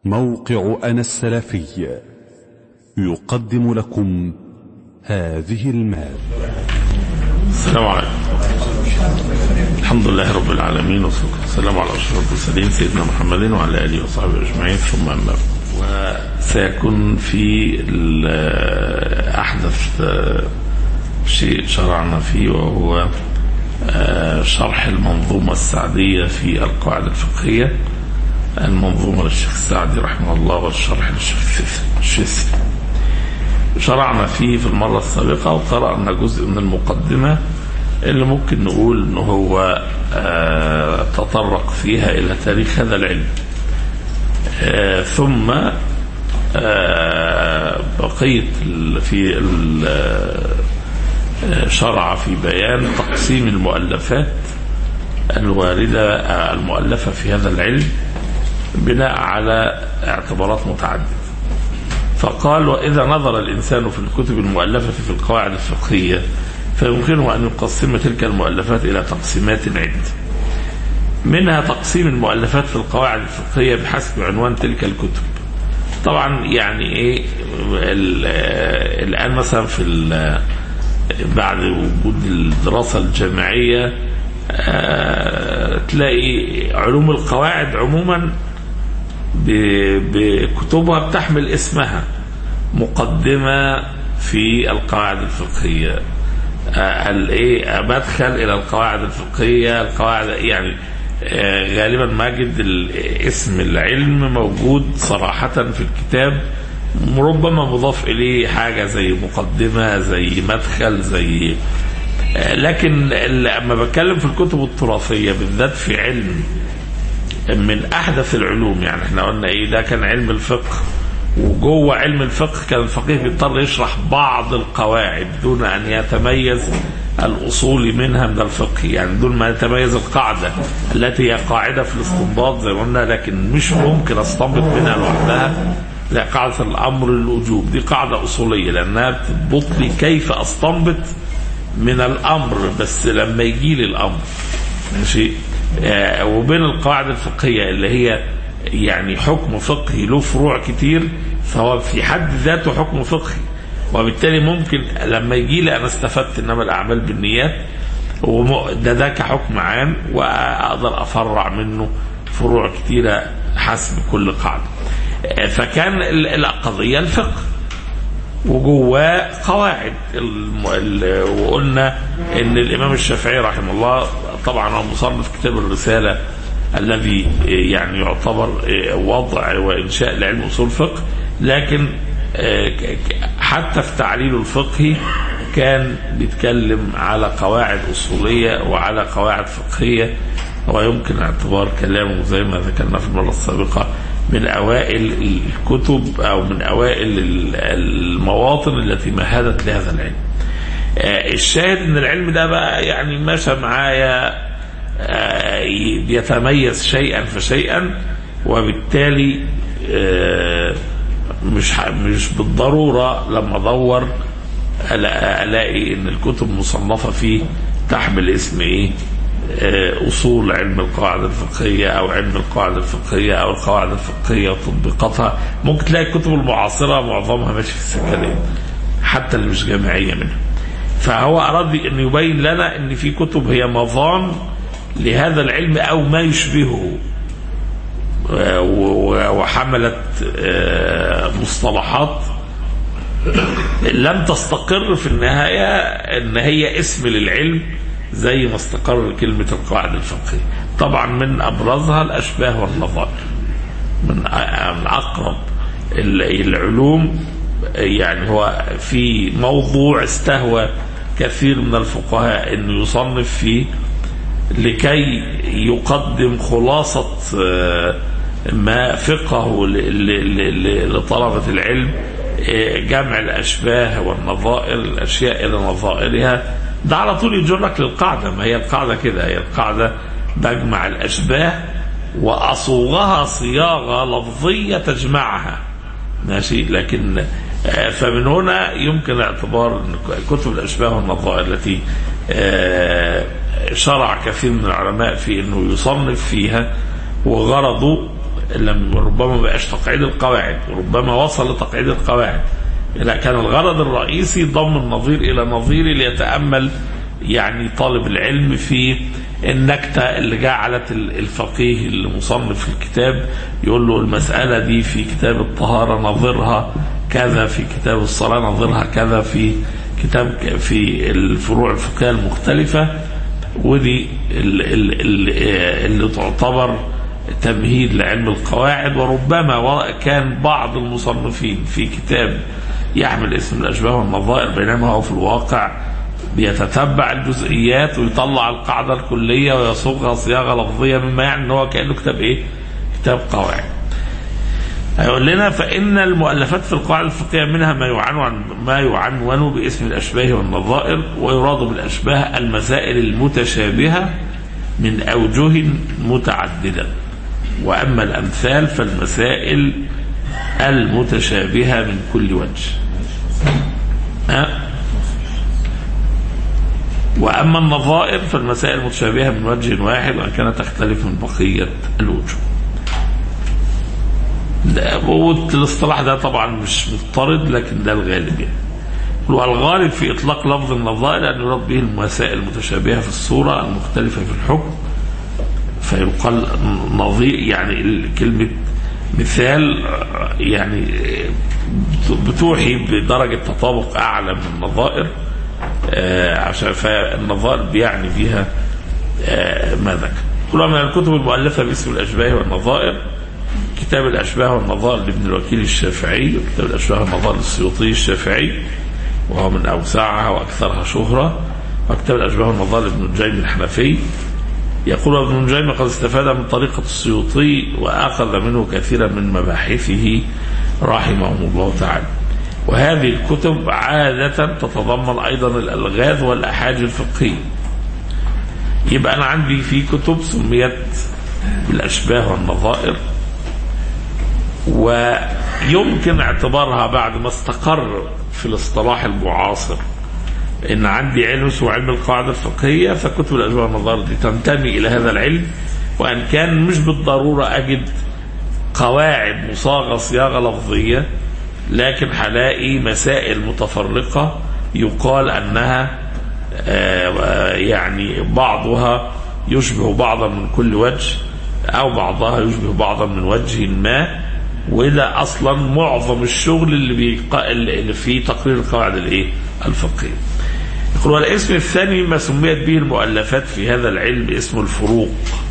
موقع أنا السلفي يقدم لكم هذه المادة السلام عليكم الحمد لله رب العالمين والصلاة والسلام على أشرف المرسلين سيدنا محمد وعلى آله وصحبه أجمعين ثم أما بعد. وسيكون في ال- أحدث آه، شيء شرعنا فيه وهو آه، شرح المنظومة السعدية في القواعد الفقهية المنظومة للشيخ السعدي رحمه الله والشرح للشيخ الشيخ شرعنا فيه في المرة السابقة وقرأنا جزء من المقدمة اللي ممكن نقول ان هو آه، تطرق فيها الى تاريخ هذا العلم آه، ثم آه، بقيت ال- في ال- آه، شرع في بيان تقسيم المؤلفات الواردة آه، المؤلفة في هذا العلم بناء على اعتبارات متعددة فقال وإذا نظر الإنسان في الكتب المؤلفة في القواعد الفقهية فيمكنه أن يقسم تلك المؤلفات إلى تقسيمات عدة منها تقسيم المؤلفات في القواعد الفقهية بحسب عنوان تلك الكتب طبعا يعني ايه ال- آه، الان مثلا في ال- بعد وجود الدراسة الجامعية آه، تلاقي علوم القواعد عموما ب- بكتبها بتحمل اسمها مقدمة في القواعد الفقهية آه، الايه مدخل الى القواعد الفقهية القواعد يعني آه، غالبا ماجد ال- اسم العلم موجود صراحة في الكتاب ربما مضاف اليه حاجة زي مقدمة زي مدخل زي آه، لكن لما بتكلم في الكتب التراثية بالذات في علم من احدث العلوم يعني احنا قلنا ايه ده كان علم الفقه وجوه علم الفقه كان الفقيه بيضطر يشرح بعض القواعد دون ان يتميز الاصولي منها من الفقه يعني دون ما يتميز القاعده التي هي قاعده في الاستنباط زي ما قلنا لكن مش ممكن استنبط منها لوحدها لا قاعده الامر الوجوب دي قاعده اصوليه لانها بتضبط لي كيف استنبط من الامر بس لما يجي لي الامر ماشي آه، وبين القواعد الفقهية اللي هي يعني حكم فقهي له فروع كتير فهو في حد ذاته حكم فقهي وبالتالي ممكن لما يجي لي انا استفدت انما الاعمال بالنيات وم- ده ده كحكم عام واقدر افرع منه فروع كتيره حسب كل قاعده آه، فكان ال- القضيه الفقه وجواه قواعد الم... ال... وقلنا ان الامام الشافعي رحمه الله طبعا هو مصنف كتاب الرساله الذي يعني يعتبر وضع وانشاء لعلم اصول الفقه لكن ك- ك- حتى في تعليله الفقهي كان بيتكلم على قواعد اصوليه وعلى قواعد فقهيه ويمكن اعتبار كلامه زي ما ذكرنا في المره السابقه من اوائل الكتب او من اوائل ال- المواطن التي مهدت لهذا العلم. آه، الشاهد ان العلم ده بقى يعني مشى معايا آه، بيتميز شيئا فشيئا وبالتالي آه، مش ح- مش بالضروره لما ادور ألا- الاقي ان الكتب مصنفه فيه تحمل اسم ايه؟ آه، اصول علم القواعد الفقهيه او علم القواعد الفقهيه او القواعد الفقهيه وتطبيقاتها ممكن تلاقي الكتب المعاصره معظمها ماشي في السكه دي حتى اللي مش جامعيه منها فهو اراد ان يبين لنا ان في كتب هي مظان لهذا العلم او ما يشبهه آه، و- و- وحملت آه، مصطلحات لم تستقر في النهاية ان هي اسم للعلم زي ما استقر كلمة القواعد الفقهية طبعا من ابرزها الاشباه والنظائر من أ- من اقرب ال- العلوم يعني هو في موضوع استهوى كثير من الفقهاء انه يصنف فيه لكي يقدم خلاصة آه، ما فقهه ل- ل- ل- لطلبة العلم آه، جمع الأشباه والنظائر الأشياء إلى نظائرها ده على طول يجرك للقاعدة ما هي القاعدة كده هي القاعدة بجمع الأشباه وأصوغها صياغة لفظية تجمعها ماشي لكن آه، فمن هنا يمكن اعتبار أن كتب الأشباه والنظائر التي آه، شرع كثير من العلماء في أنه يصنف فيها وغرضه لم ربما ما بقاش تقعيد القواعد وربما وصل لتقعيد القواعد لا كان الغرض الرئيسي ضم النظير الى نظير ليتامل يعني طالب العلم في النكتة اللي جعلت الفقيه المصنف في الكتاب يقول له المسألة دي في كتاب الطهارة نظرها كذا في كتاب الصلاة نظرها كذا في كتاب في الفروع الفقهية المختلفة ودي اللي تعتبر تمهيد لعلم القواعد وربما كان بعض المصنفين في كتاب يحمل اسم الأشباه والنظائر بينما هو في الواقع بيتتبع الجزئيات ويطلع القاعدة الكلية ويصوغها صياغة لفظية مما يعني ان هو كأنه كتاب ايه كتاب قواعد هيقول لنا فإن المؤلفات في القواعد الفقهية منها ما يعنون ما يعنون باسم الأشباه والنظائر ويراد بالأشباه المسائل المتشابهة من أوجه متعددة وأما الأمثال فالمسائل المتشابهة من كل وجه أه؟ وأما النظائر فالمسائل المتشابهة من وجه واحد وأن كانت تختلف من بقية الوجوه والاصطلاح ده طبعا مش مضطرد لكن ده الغالب يعني والغالب في إطلاق لفظ النظائر أن يراد به المسائل المتشابهة في الصورة المختلفة في الحكم فيقال نظير يعني كلمة مثال يعني بتوحي بدرجة تطابق أعلى من النظائر آه عشان فالنظائر بيعني بها آه ما ذكر كلها من الكتب المؤلفة باسم الأشباه والنظائر كتاب الأشباه والنظائر لابن الوكيل الشافعي وكتاب الأشباه والنظائر للسيوطي الشافعي وهو من أوسعها وأكثرها شهرة وكتاب الأشباه والنظائر لابن الجيم الحنفي يقول ابن الجيم قد استفاد من طريقة السيوطي وأخذ منه كثيرا من مباحثه رحمه الله تعالى وهذه الكتب عادة تتضمن أيضا الألغاز والأحاج الفقهية يبقى أنا عندي في كتب سميت بالأشباه والنظائر ويمكن اعتبارها بعد ما استقر في الاصطلاح المعاصر ان عندي علم اسمه علم القاعده الفقهيه فكتب الاشباه والنظائر دي تنتمي الى هذا العلم وان كان مش بالضروره اجد قواعد مصاغه صياغه لفظيه لكن هلاقي مسائل متفرقه يقال انها يعني بعضها يشبه بعضا من كل وجه او بعضها يشبه بعضا من وجه ما وده اصلا معظم الشغل اللي, بيق... اللي فيه تقرير القواعد الايه الفقهيه يقول والاسم الثاني ما سميت به المؤلفات في هذا العلم اسمه الفروق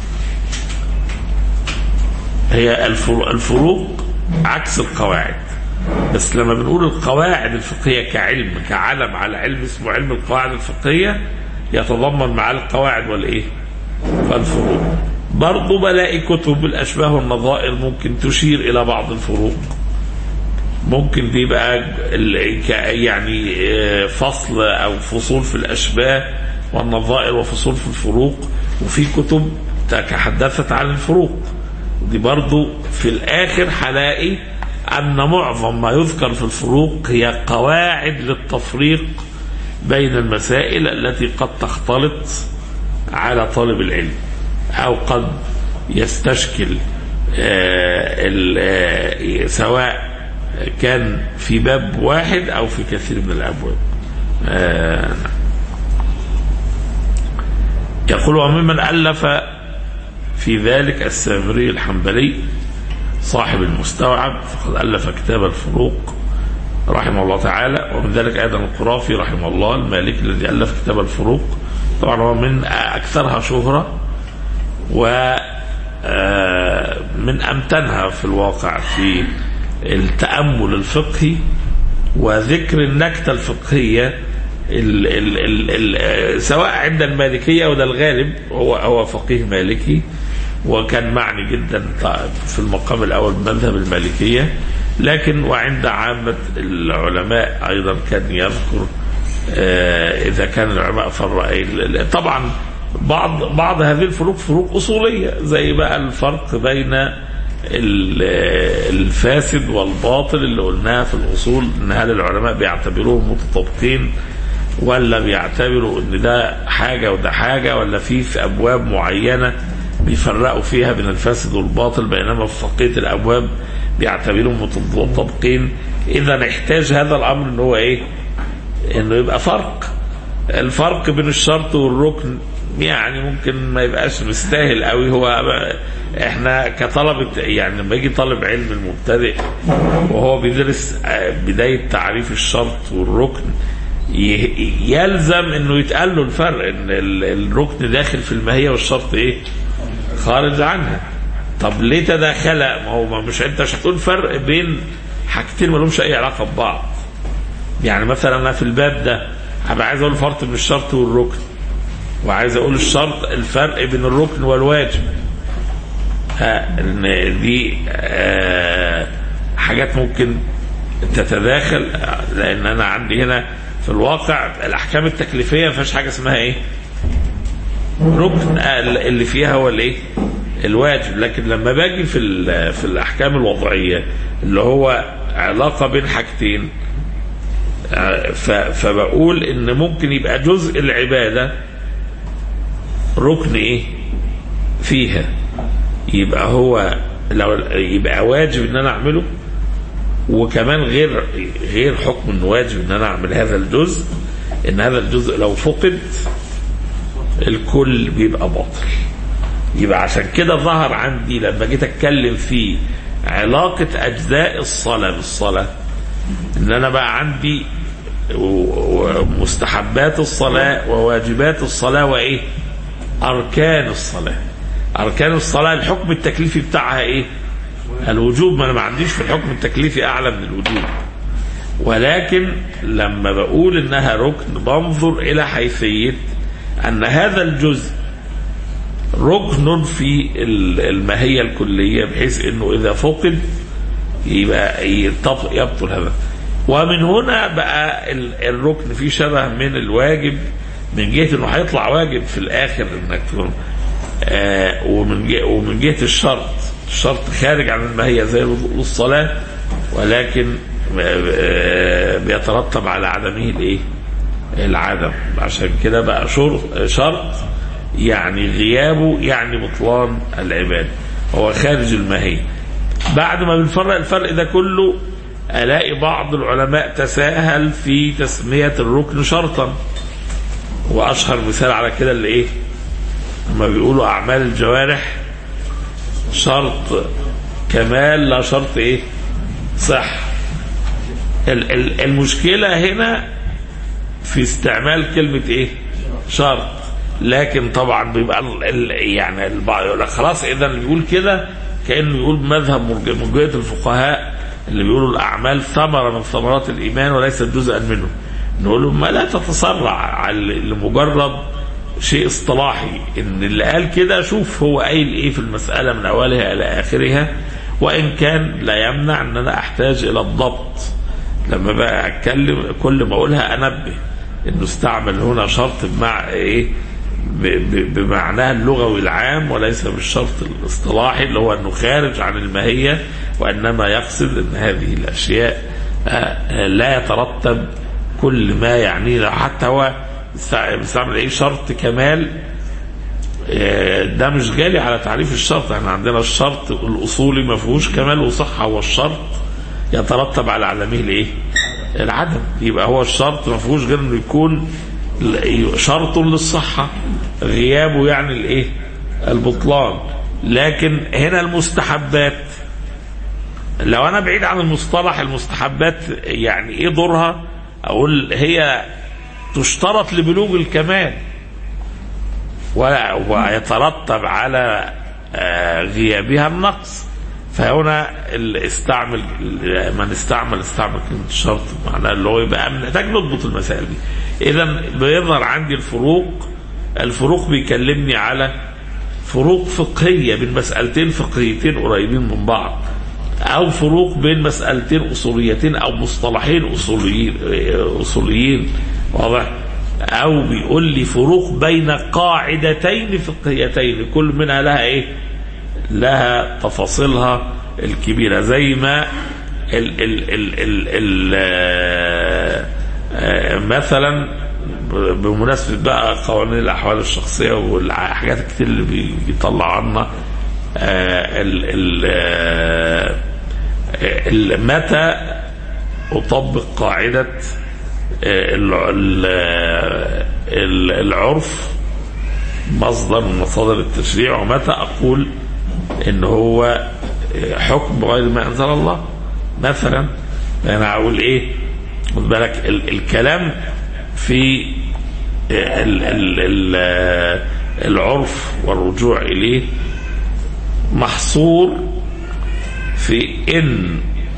هي الفروق عكس القواعد بس لما بنقول القواعد الفقهية كعلم كعلم على علم اسمه علم القواعد الفقهية يتضمن معاه القواعد والايه والفروق برضه بلاقي كتب الاشباه والنظائر ممكن تشير الى بعض الفروق ممكن دي بقى يعني فصل او فصول في الاشباه والنظائر وفصول في الفروق وفي كتب تحدثت عن الفروق دي برضو في الاخر هلاقي ان معظم ما يذكر في الفروق هي قواعد للتفريق بين المسائل التي قد تختلط على طالب العلم او قد يستشكل سواء كان في باب واحد او في كثير من الابواب يقول وممن الف في ذلك السامري الحنبلي صاحب المستوعب فقد الف كتاب الفروق رحمه الله تعالى ومن ذلك ايضا القرافي رحمه الله المالكي الذي الف كتاب الفروق طبعا هو من اكثرها شهره و من امتنها في الواقع في التامل الفقهي وذكر النكته الفقهيه ال ال ال ال سواء عند المالكيه وده الغالب هو هو فقيه مالكي وكان معني جدا في المقام الاول بمذهب المالكيه لكن وعند عامه العلماء ايضا كان يذكر اذا كان العلماء فرق طبعا بعض بعض هذه الفروق فروق اصوليه زي بقى الفرق بين الفاسد والباطل اللي قلناها في الاصول ان هل العلماء بيعتبروهم متطابقين ولا بيعتبروا ان ده حاجه وده حاجه ولا في في ابواب معينه بيفرقوا فيها بين الفاسد والباطل بينما في بقيه الابواب بيعتبرهم متطابقين اذا احتاج هذا الامر ان هو ايه؟ انه يبقى فرق الفرق بين الشرط والركن يعني ممكن ما يبقاش مستاهل قوي هو احنا كطلبة يعني لما يجي طالب علم المبتدئ وهو بيدرس بداية تعريف الشرط والركن يلزم انه يتقال له الفرق ان الركن داخل في الماهية والشرط ايه خارج عنها طب ليه تداخل ما هو مش انت مش هتقول فرق بين حاجتين ما لهمش اي علاقة ببعض يعني مثلا انا في الباب ده هبقى عايز اقول فرق بين الشرط والركن وعايز اقول الشرط الفرق بين الركن والواجب ها ان دي آه حاجات ممكن تتداخل لان انا عندي هنا في الواقع الاحكام التكليفيه ما فيهاش حاجه اسمها ايه؟ ركن اللي فيها هو الايه؟ الواجب لكن لما باجي في في الاحكام الوضعيه اللي هو علاقه بين حاجتين فبقول ان ممكن يبقى جزء العباده ركن ايه فيها يبقى هو لو يبقى واجب ان انا اعمله وكمان غير غير حكم انه واجب ان انا اعمل هذا الجزء ان هذا الجزء لو فقد الكل بيبقى باطل يبقى عشان كده ظهر عندي لما جيت اتكلم في علاقة أجزاء الصلاة بالصلاة إن أنا بقى عندي مستحبات الصلاة وواجبات الصلاة وإيه؟ أركان الصلاة أركان الصلاة الحكم التكليفي بتاعها إيه الوجوب ما أنا ما عنديش في الحكم التكليفي أعلى من الوجوب ولكن لما بقول إنها ركن بنظر إلى حيثية أن هذا الجزء ركن في الماهية الكلية بحيث أنه إذا فقد يبقى يبطل هذا ومن هنا بقى الركن فيه شبه من الواجب من جهه انه هيطلع واجب في الاخر انك تكون آه ومن جهة ومن جهه الشرط الشرط خارج عن الماهيه زي الصلاه ولكن آه بيترتب على عدمه الايه؟ العدم عشان كده بقى شرط شرط يعني غيابه يعني بطلان العباده هو خارج الماهيه بعد ما بنفرق الفرق ده كله الاقي بعض العلماء تساهل في تسميه الركن شرطا واشهر مثال على كده اللي ايه لما بيقولوا اعمال الجوارح شرط كمال لا شرط ايه صح المشكله هنا في استعمال كلمه ايه شرط لكن طبعا بيبقى يعني البعض يقول لك خلاص اذا اللي بيقول كده كانه يقول مذهب مرجئه الفقهاء اللي بيقولوا الاعمال ثمره من ثمرات الايمان وليست جزءا منه نقول لهم ما لا تتسرع لمجرد شيء اصطلاحي ان اللي قال كده شوف هو قايل ايه في المساله من اولها الى اخرها وان كان لا يمنع ان انا احتاج الى الضبط لما بقى اتكلم كل ما اقولها انبه انه استعمل هنا شرط بمع ايه بمعناها اللغوي العام وليس بالشرط الاصطلاحي اللي هو انه خارج عن الماهيه وانما يقصد ان هذه الاشياء لا يترتب كل ما يعنيه حتى هو بيستعمل ايه شرط كمال ده مش جالي على تعريف الشرط احنا عندنا الشرط الاصولي ما فيهوش كمال وصحه هو الشرط يترتب على عدمه الايه؟ العدم يبقى هو الشرط ما فيهوش غير انه يكون شرط للصحه غيابه يعني الايه؟ البطلان لكن هنا المستحبات لو انا بعيد عن المصطلح المستحبات يعني ايه دورها؟ اقول هي تشترط لبلوغ الكمال ويترتب على غيابها النقص فهنا استعمل من استعمل استعمل كلمه الشرط معناه اللي هو يبقى محتاج نضبط المسائل دي اذا بيظهر عندي الفروق الفروق بيكلمني على فروق فقهيه بين مسالتين فقهيتين قريبين من بعض او فروق بين مسالتين اصوليتين او مصطلحين اصوليين اصوليين واضح او بيقول لي فروق بين قاعدتين فقهيتين كل منها لها ايه لها تفاصيلها الكبيره زي ما ال ال ال ال ال مثلا بمناسبة بقى قوانين الأحوال الشخصية والحاجات الكتير اللي بيطلع عنا ال ال ال متى أطبق قاعدة العرف مصدر من مصادر التشريع ومتى أقول إن هو حكم بغير ما أنزل الله مثلا أنا أقول إيه خد بالك الكلام في ال ال ال العرف والرجوع إليه محصور في إن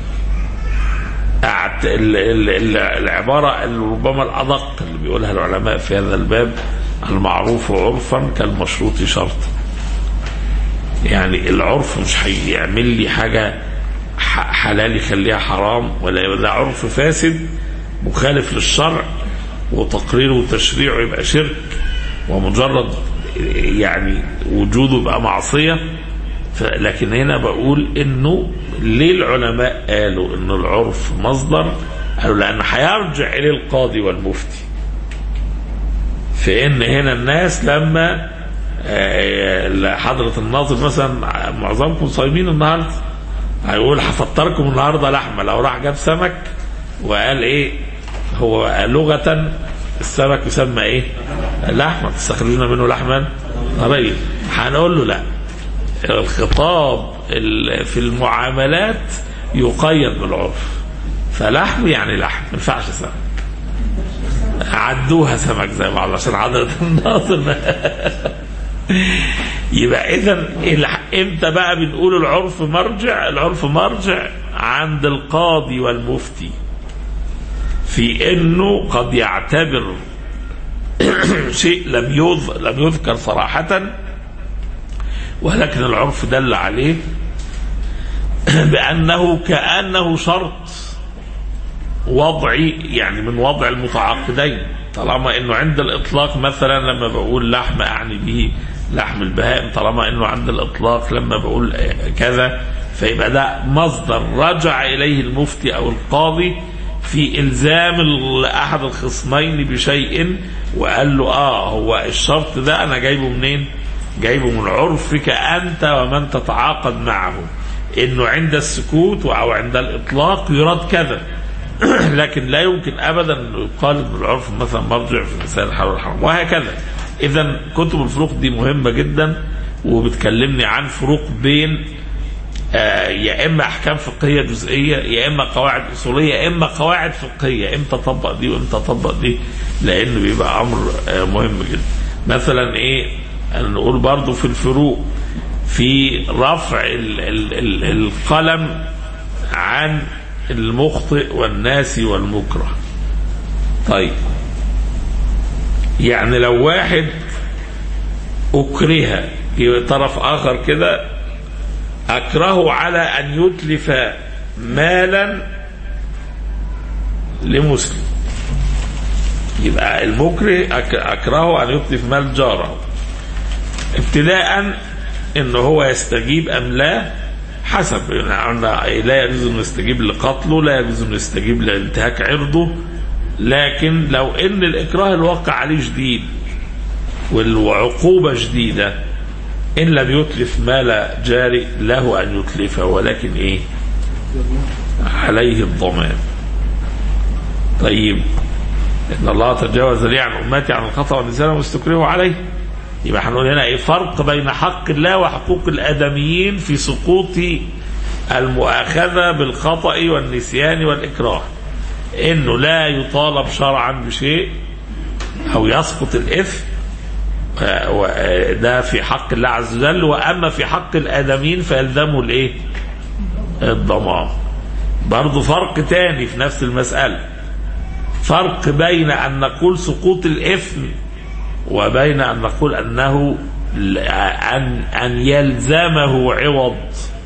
العبارة اللي ربما الأدق اللي بيقولها العلماء في هذا الباب المعروف عرفا كالمشروط شرطا يعني العرف مش هيعمل لي حاجة حلال يخليها حرام ولا يبقى ده عرف فاسد مخالف للشرع وتقريره وتشريعه يبقى شرك ومجرد يعني وجوده يبقى معصية لكن هنا بقول انه ليه العلماء قالوا ان العرف مصدر قالوا لان هيرجع اليه القاضي والمفتي في ان هنا الناس لما حضرة الناظر مثلا معظمكم صايمين النهارده هيقول هفطركم النهارده لحمه لو راح جاب سمك وقال ايه هو لغة السمك يسمى ايه؟ لحمة تستخرجون منه لحما طريا هنقول له لا الخطاب في المعاملات يقيد بالعرف فلحم يعني لحم ما ينفعش سمك عدوها سمك زي بعض عشان حضرة الناظر يبقى اذا امتى بقى بنقول العرف مرجع العرف مرجع عند القاضي والمفتي في انه قد يعتبر شيء لم لم يذكر صراحة ولكن العرف دل عليه بأنه كأنه شرط وضعي يعني من وضع المتعاقدين طالما انه عند الاطلاق مثلا لما بقول لحم اعني به لحم البهائم طالما انه عند الاطلاق لما بقول كذا فيبقى ده مصدر رجع اليه المفتي او القاضي في الزام احد الخصمين بشيء وقال له اه هو الشرط ده انا جايبه منين؟ جايبه من عرفك انت ومن تتعاقد معه انه عند السكوت او عند الاطلاق يراد كذا لكن لا يمكن ابدا انه يقال ان العرف مثلا مرجع في مسائل الحلال والحرام وهكذا اذا كتب الفروق دي مهمه جدا وبتكلمني عن فروق بين آه يا اما احكام فقهيه جزئيه يا اما قواعد اصوليه يا اما قواعد فقهيه امتى اطبق دي وامتى اطبق دي لانه بيبقى امر آه مهم جدا مثلا ايه نقول برضو في الفروق في رفع ال ال ال القلم عن المخطئ والناسي والمكره طيب يعني لو واحد أكره طرف آخر كده أكره على أن يتلف مالا لمسلم يبقى المكره أكره أن يتلف مال جاره ابتداء ان هو يستجيب ام لا حسب يعني لا يجوز انه يستجيب لقتله لا يجوز انه يستجيب لانتهاك عرضه لكن لو ان الاكراه الواقع عليه شديد والعقوبه شديده ان لم يتلف مال جاري له ان يتلفه ولكن ايه عليه الضمان طيب ان الله تجاوز لي عن امتي عن الخطا والنسيان واستكرهوا عليه يبقى هنقول هنا ايه فرق بين حق الله وحقوق الادميين في سقوط المؤاخذه بالخطا والنسيان والاكراه انه لا يطالب شرعا بشيء او يسقط الاثم ده في حق الله عز وجل واما في حق الادميين فيلزمه الايه الضمان برضه فرق تاني في نفس المساله فرق بين ان نقول سقوط الاثم وبين ان نقول انه ان ان يلزمه عوض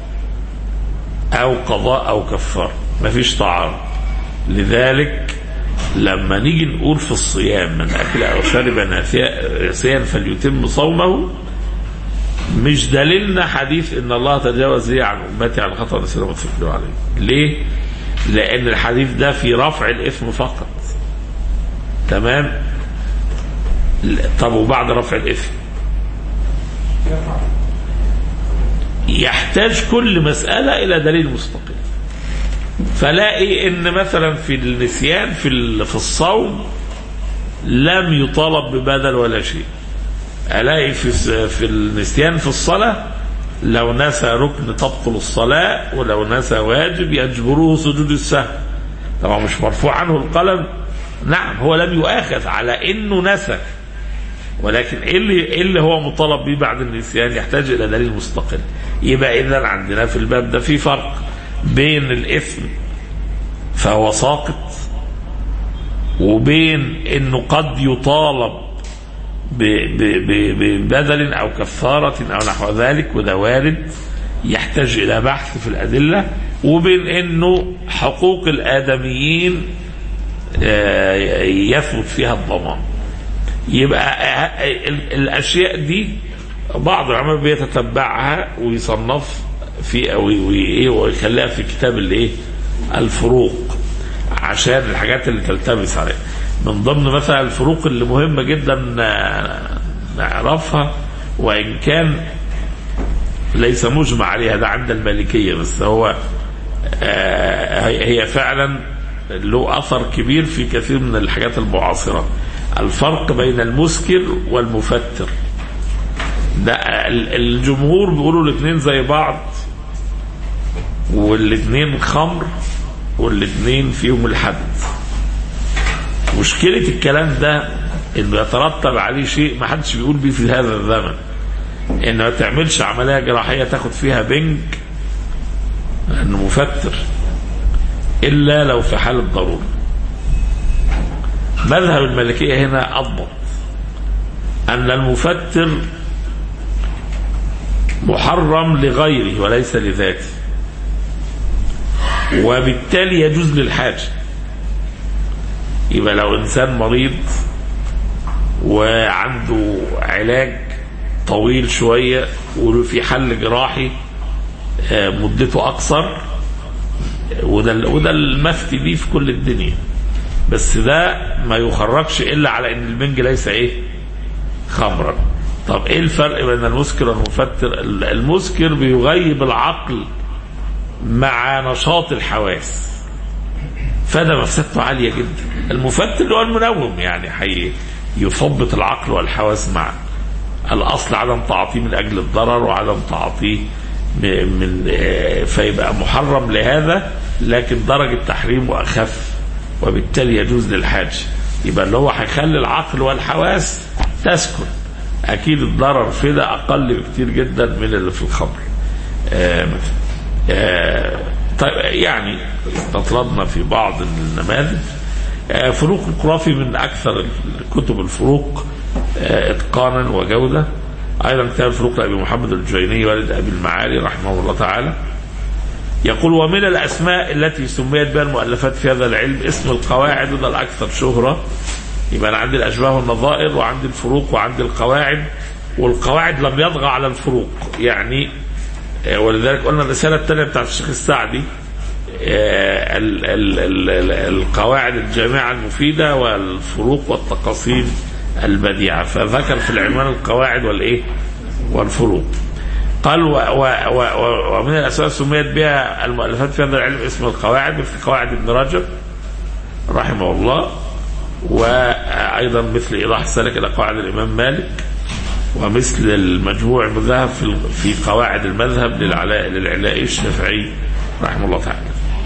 او قضاء او كفاره مفيش تعارض لذلك لما نيجي نقول في الصيام من اكل او شرب ناسيا فليتم صومه مش دليلنا حديث ان الله تجاوز لي عن امتي عن خطا نسينا وتفكروا عليه ليه لان الحديث ده في رفع الاثم فقط تمام طب وبعد رفع الإثم يحتاج كل مسألة إلى دليل مستقل فلاقي ان مثلا في النسيان في ال- في الصوم لم يطالب ببدل ولا شيء الاقي في الس- في النسيان في الصلاه لو نسى ركن تبطل الصلاه ولو نسى واجب يجبره سجود السهو طبعا مش مرفوع عنه القلم نعم هو لم يؤاخذ على انه نسى ولكن ايه اللي ايه اللي هو مطالب به بعد النسيان يحتاج الى دليل مستقل يبقى اذا عندنا في الباب ده في فرق بين الاثم فهو ساقط وبين انه قد يطالب ب- ب- ب- ببدل او كفاره او نحو ذلك وده وارد يحتاج الى بحث في الادله وبين انه حقوق الادميين آه، يثبت فيها الضمان يبقى آه، ال- الاشياء دي بعض العلماء بيتتبعها ويصنف في او ايه ويخليها في كتاب الايه الفروق عشان الحاجات اللي تلتبس عليها من ضمن مثلا الفروق اللي مهمه جدا ن- نعرفها وان كان ليس مجمع عليها ده عند المالكيه بس هو آه، هي هي فعلا له اثر كبير في كثير من الحاجات المعاصره الفرق بين المسكر والمفتر ده ال- الجمهور بيقولوا الاثنين زي بعض والاثنين خمر والاثنين فيهم الحد مشكلة الكلام ده انه يترتب عليه شيء ما حدش بيقول بيه في هذا الزمن انه ما تعملش عملية جراحية تاخد فيها بنج لانه مفتر الا لو في حالة ضرورة مذهب الملكية هنا اضبط ان المفتر محرم لغيره وليس لذاته وبالتالي يجوز للحاجة يبقى لو إنسان مريض وعنده علاج طويل شوية وفي حل جراحي آه، مدته أقصر وده وده المفتي بيه في كل الدنيا بس ده ما يخرجش إلا على إن البنج ليس إيه خمرا طب إيه الفرق بين المسكر والمفتر المسكر بيغيب العقل مع نشاط الحواس فده مفسدته عالية جدا المفتر اللي هو المنوم يعني حي يثبط العقل والحواس معا الأصل عدم تعاطيه من أجل الضرر وعدم تعاطيه م- من آه، فيبقى محرم لهذا لكن درجة تحريمه أخف وبالتالي يجوز للحاج يبقى اللي هو هيخلي العقل والحواس تسكن أكيد الضرر في ده أقل بكتير جدا من اللي في الخمر آه، مثلا آه، طيب يعني استطردنا في بعض النماذج آه، فروق القرافي من اكثر كتب الفروق آه، اتقانا وجوده ايضا كتاب الفروق لابي محمد الجويني والد ابي المعالي رحمه الله تعالى يقول ومن الاسماء التي سميت بها المؤلفات في هذا العلم اسم القواعد وده الاكثر شهره يبقى انا عندي الاشباه والنظائر وعندي الفروق وعندي القواعد والقواعد لم يطغى على الفروق يعني آه، ولذلك قلنا الرسالة الثانية بتاعت الشيخ السعدي آه، ال- ال- ال- ال- القواعد الجامعة المفيدة والفروق والتقاسيم البديعة فذكر في العنوان القواعد والإيه والفروق قال و و و و ومن الأسباب سميت بها المؤلفات في هذا العلم اسم القواعد مثل قواعد ابن رجب رحمه الله وأيضا مثل إيضاح السلك إلى قواعد الإمام مالك ومثل المجموع المذهب في في قواعد المذهب للعلاء للعلائي الشافعي رحمه الله تعالى.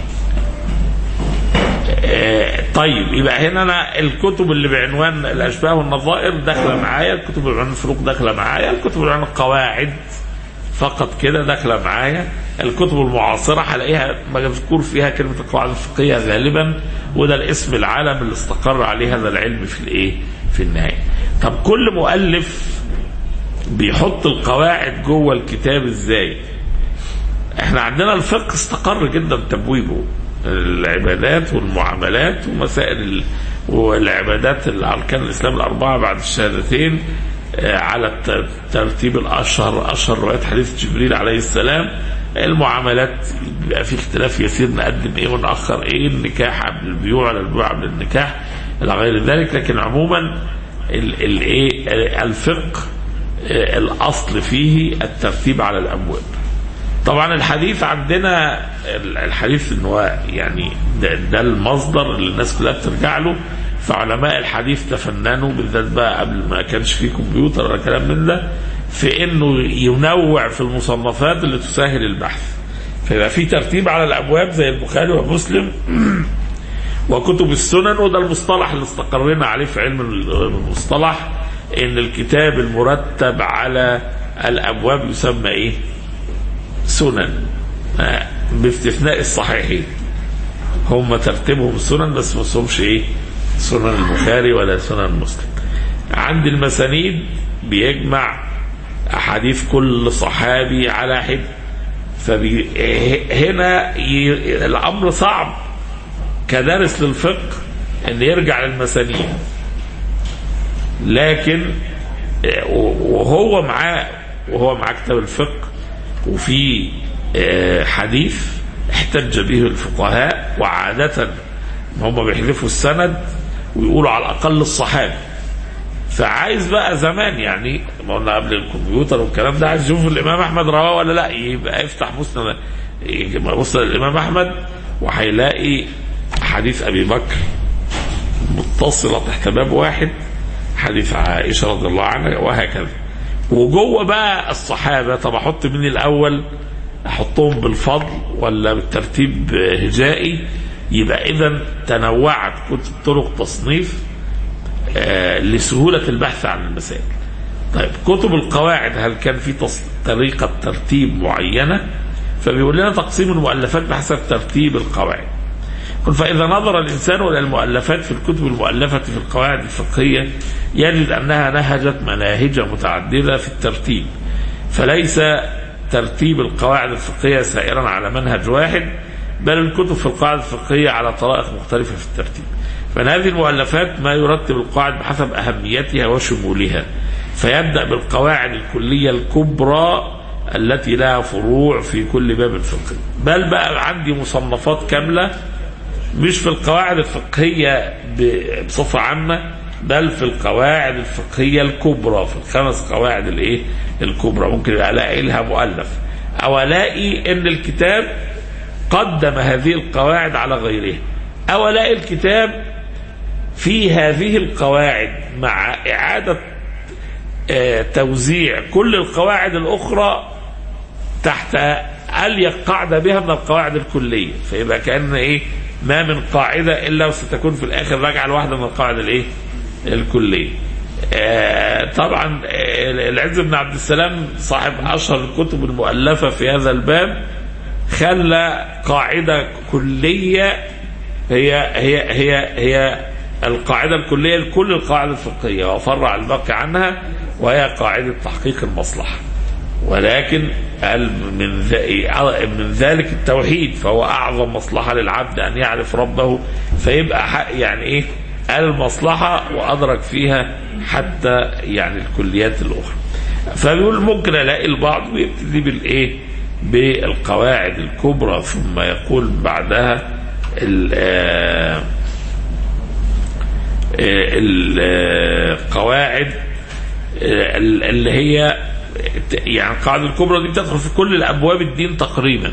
آه، طيب يبقى هنا انا الكتب اللي بعنوان الاشباه والنظائر داخله معايا، الكتب اللي بعنوان الفروق داخله معايا، الكتب اللي بعنوان القواعد فقط كده داخله معايا، الكتب المعاصره هلاقيها مذكور فيها كلمه القواعد الفقهيه غالبا وده الاسم العالم اللي استقر عليه هذا العلم في الايه؟ في النهايه. طب كل مؤلف بيحط القواعد جوه الكتاب ازاي احنا عندنا الفقه استقر جدا تبويبه العبادات والمعاملات ومسائل ال... والعبادات اركان الاسلام الاربعه بعد الشهادتين آه، على الت- ترتيب الاشهر اشهر روايات حديث جبريل عليه السلام المعاملات بيبقى في اختلاف يسير نقدم ايه ونأخر ايه النكاح قبل البيوع ولا البيوع قبل النكاح الى غير ذلك لكن عموما الايه الفقه آه، الاصل فيه الترتيب على الابواب طبعا الحديث عندنا الحديث ان هو يعني ده, ده المصدر اللي الناس كلها بترجع له فعلماء الحديث تفننوا بالذات بقى قبل ما كانش فيه كمبيوتر ولا كلام من ده في انه ينوع في المصنفات اللي تسهل البحث فيبقى في ترتيب على الابواب زي البخاري ومسلم وكتب السنن وده المصطلح اللي استقرينا عليه في علم المصطلح ان الكتاب المرتب على الابواب يسمى ايه؟ سنن آه، باستثناء الصحيحين هم ترتيبهم سنن بس ما اسمهمش ايه؟ سنن البخاري ولا سنن مسلم. عند المسانيد بيجمع احاديث كل صحابي على حد فبي هنا ي... الامر صعب كدارس للفقه ان يرجع للمسانيد لكن وهو معاه وهو معاه كتاب الفقه وفي آه، حديث احتج به الفقهاء وعادة هم بيحذفوا السند ويقولوا على الأقل الصحابي فعايز بقى زمان يعني ما قلنا قبل الكمبيوتر والكلام ده عايز يشوف الإمام أحمد رواه ولا لا يبقى يفتح مسند يبقى مسند الإمام أحمد وهيلاقي حديث أبي بكر متصلة تحت باب واحد حديث عائشة رضي الله عنها وهكذا وجوه بقى الصحابة طب أحط مين الأول أحطهم بالفضل ولا بالترتيب هجائي يبقى إذا تنوعت كتب طرق تصنيف آه، لسهولة البحث عن المسائل طيب كتب القواعد هل كان في تص... طريقة ترتيب معينة فبيقول لنا تقسيم المؤلفات بحسب ترتيب القواعد قل فإذا نظر الإنسان إلى المؤلفات في الكتب المؤلفة في القواعد الفقهية يجد أنها نهجت مناهج متعددة في الترتيب فليس ترتيب القواعد الفقهية سائرا على منهج واحد بل الكتب في القواعد الفقهية على طرائق مختلفة في الترتيب فمن هذه المؤلفات ما يرتب القواعد بحسب أهميتها وشمولها فيبدأ بالقواعد الكلية الكبرى التي لها فروع في كل باب فقهي بل بقى عندي مصنفات كاملة مش في القواعد الفقهية ب- بصفة عامة بل في القواعد الفقهية الكبرى في الخمس قواعد الايه الكبرى ممكن الاقي لها مؤلف او الاقي ان الكتاب قدم هذه القواعد على غيرها او الاقي الكتاب في هذه القواعد مع اعادة آه، توزيع كل القواعد الاخرى تحت أليق قاعدة بها من القواعد الكلية فيبقى كأن إيه ما من قاعدة إلا وستكون في الآخر راجعة لواحدة من القواعد الإيه الكلية آه طبعا آه، العز بن عبد السلام صاحب أشهر الكتب المؤلفة في هذا الباب خلى قاعدة كلية هي هي هي هي القاعدة الكلية لكل القواعد الفقهية وفرع الباقي عنها وهي قاعدة تحقيق المصلحة ولكن قال من ذا- من ذلك التوحيد فهو اعظم مصلحه للعبد ان يعرف ربه فيبقى حق يعني ايه قال المصلحه وادرك فيها حتى يعني الكليات الاخرى فبيقول ممكن الاقي البعض بيبتدي بالايه بالقواعد الكبرى ثم يقول بعدها ال- آه، القواعد اللي هي يعني القاعدة الكبرى دي بتدخل في كل الأبواب الدين تقريبا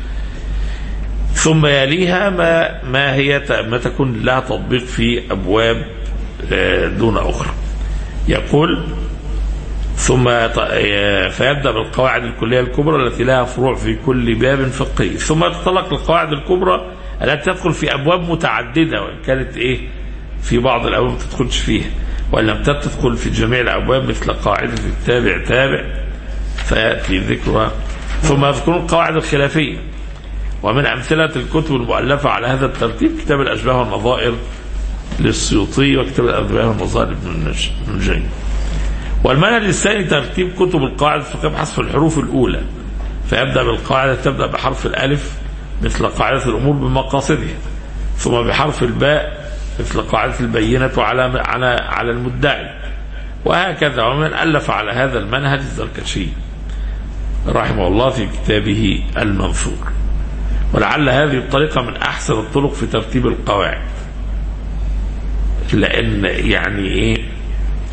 ثم يليها ما ما هي ما تكون لها تطبيق في أبواب آه، دون أخرى يقول ثم يط- آه، فيبدأ بالقواعد الكلية الكبرى التي لها فروع في كل باب فقهي ثم يتطلق القواعد الكبرى التي تدخل في أبواب متعددة وإن كانت إيه في بعض الأبواب ما تدخلش فيها وإن لم تدخل في جميع الأبواب مثل قاعدة التابع تابع فيأتي ذكرها ثم يذكرون القواعد الخلافية ومن أمثلة الكتب المؤلفة على هذا الترتيب كتاب الأشباه والنظائر للسيوطي وكتاب الأشباه والنظائر لابن النج- النجيم والمنهج الثاني ترتيب كتب القواعد الفقهية بحذف الحروف الأولى فيبدأ بالقاعدة تبدأ بحرف الألف مثل قاعدة الأمور بمقاصدها ثم بحرف الباء مثل قاعدة البينة على على على المدعي وهكذا ومن ألف على هذا المنهج الزركشي رحمه الله في كتابه المنثور ولعل هذه الطريقة من أحسن الطرق في ترتيب القواعد لأن يعني إيه